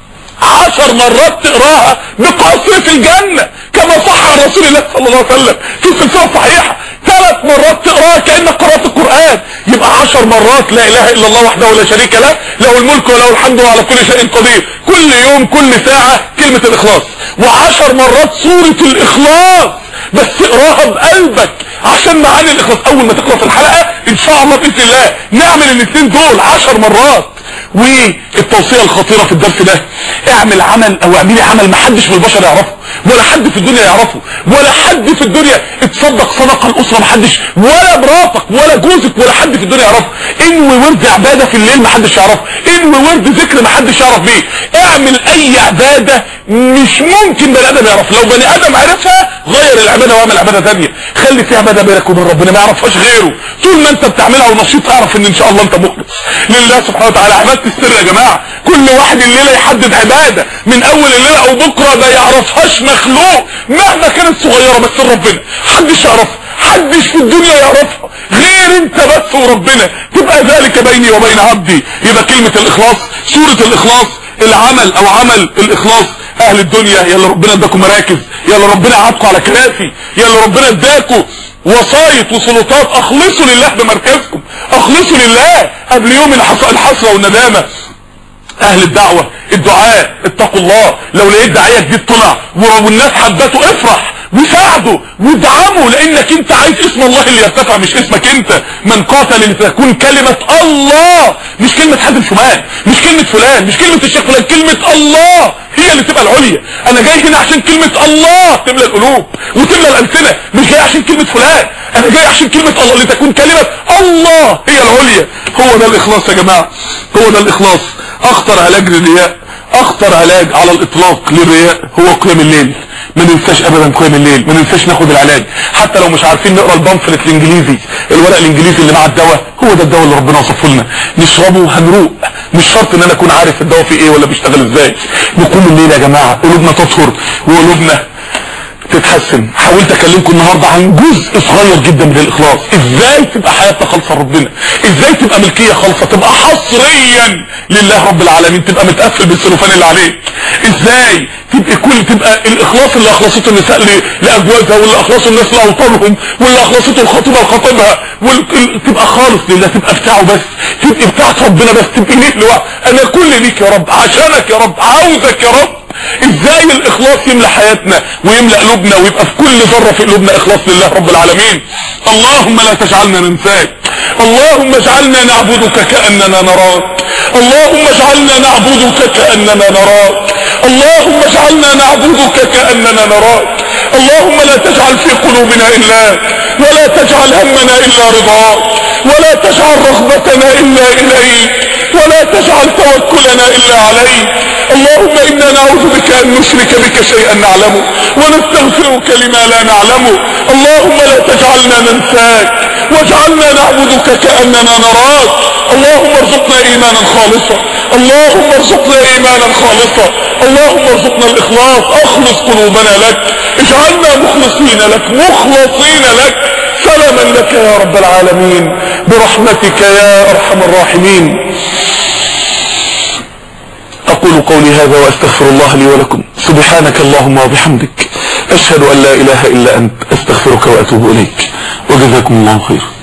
عشر مرات تقراها بقصر في الجنة كما صح عن رسول الله صلى الله عليه وسلم في السلسلة الصحيحة ثلاث مرات تقراها كأنك قرأت القرآن يبقى عشر مرات لا اله الا الله وحده لا شريك له له الملك وله الحمد وعلى كل شيء قدير كل يوم كل ساعة كلمة الاخلاص وعشر مرات سورة الاخلاص بس اقراها بقلبك عشان معاني الاخلاص اول ما تخلص الحلقة ان شاء الله باذن الله نعمل الاثنين دول عشر مرات والتوصية الخطيرة في الدرس ده اعمل عمل او اعملي عمل محدش من البشر يعرفه ولا حد في الدنيا يعرفه ولا حد في الدنيا اتصدق صدقة الاسرة محدش ولا مراتك ولا جوزك ولا حد في الدنيا يعرفه انوي ورد عبادة في الليل محدش يعرفه انوي ورد ذكر محدش يعرف بيه اعمل اي عبادة مش ممكن بني ادم يعرف لو بني ادم عرفها غير العبادة واعمل عبادة ثانيه خلي في عبادة بينك وبين ربنا ما يعرفهاش غيره طول ما انت بتعملها ونشيط اعرف ان ان شاء الله انت مخلص لله سبحانه وتعالى عبادة السر يا جماعة كل واحد الليلة يحدد عبادة من اول الليلة او بكرة ما يعرفهاش مخلوق مهما كانت صغيرة بس ربنا حدش يعرفها حدش في الدنيا يعرفها غير انت بس وربنا تبقى ذلك بيني وبين عبدي يبقى كلمة الاخلاص سورة الاخلاص العمل او عمل الاخلاص اهل الدنيا يا اللي ربنا اداكم مراكز يا اللي ربنا عادكم على كراسي يا اللي ربنا اداكم وصايت وسلطات اخلصوا لله بمركزكم اخلصوا لله قبل يوم الحسرة والندامة اهل الدعوة الدعاء اتقوا الله لو لقيت داعية جديد طلع والناس حبته افرح وساعده وادعمه لانك انت عايز اسم الله اللي يرتفع مش اسمك انت من قاتل لتكون كلمة الله مش كلمة حازم شمال مش كلمة فلان مش كلمة الشيخ فلان كلمة الله هي اللي تبقى العليا انا جاي هنا عشان كلمة الله تملى القلوب وتملى الالسنة مش جاي عشان كلمة فلان انا جاي عشان كلمة الله لتكون كلمة الله هي العليا هو ده الاخلاص يا جماعة هو ده الاخلاص اخطر علاج للرياء اخطر علاج على الاطلاق للرياء هو قيام الليل ما ننساش ابدا قيام الليل ما ننساش ناخد العلاج حتى لو مش عارفين نقرا البامفلت الانجليزي الورق الانجليزي اللي مع الدواء هو ده الدواء اللي ربنا وصفه لنا نشربه هنروق مش شرط ان انا اكون عارف الدواء فيه ايه ولا بيشتغل ازاي نقوم الليل يا جماعه قلوبنا تطهر وقلوبنا تتحسن حاولت اكلمكم النهاردة عن جزء صغير جدا من الاخلاص ازاي تبقى حياتنا خالصة ربنا ازاي تبقى ملكية خالصة تبقى حصريا لله رب العالمين تبقى متقفل بالسلوفان اللي عليك ازاي تبقى كل تبقى الاخلاص اللي اخلصته النساء لازواجها واللي اخلصوا الناس لاوطانهم واللي اخلصته الخطيبه لخطيبها تبقى خالص لله تبقى بتاعه بس تبقى بتاعت ربنا بس تبقى ليك لوحدك انا كل ليك يا رب عشانك يا رب عاوزك يا رب ازاي الاخلاص يملى حياتنا ويملى قلوبنا ويبقى في كل ذره في قلوبنا اخلاص لله رب العالمين اللهم لا تجعلنا ننساك اللهم اجعلنا نعبدك كاننا نراك اللهم اجعلنا نعبدك كاننا نراك اللهم اجعلنا نعبدك كاننا نراك اللهم لا تجعل في قلوبنا الاك ولا تجعل همنا الا رضاك ولا تجعل رغبتنا الا اليك ولا تجعل توكلنا الا عليك اللهم انا نعوذ بك ان نشرك بك شيئا نعلمه ونستغفرك لما لا نعلمه اللهم لا تجعلنا ننساك واجعلنا نعبدك كاننا نراك اللهم ارزقنا ايمانا خالصا اللهم ارزقنا ايمانا خالصا اللهم ارزقنا الاخلاص اخلص قلوبنا لك اجعلنا مخلصين لك مخلصين لك سلما لك يا رب العالمين برحمتك يا ارحم الراحمين اقول قولي هذا واستغفر الله لي ولكم سبحانك اللهم وبحمدك اشهد ان لا اله الا انت استغفرك واتوب اليك وجزاكم الله خيرا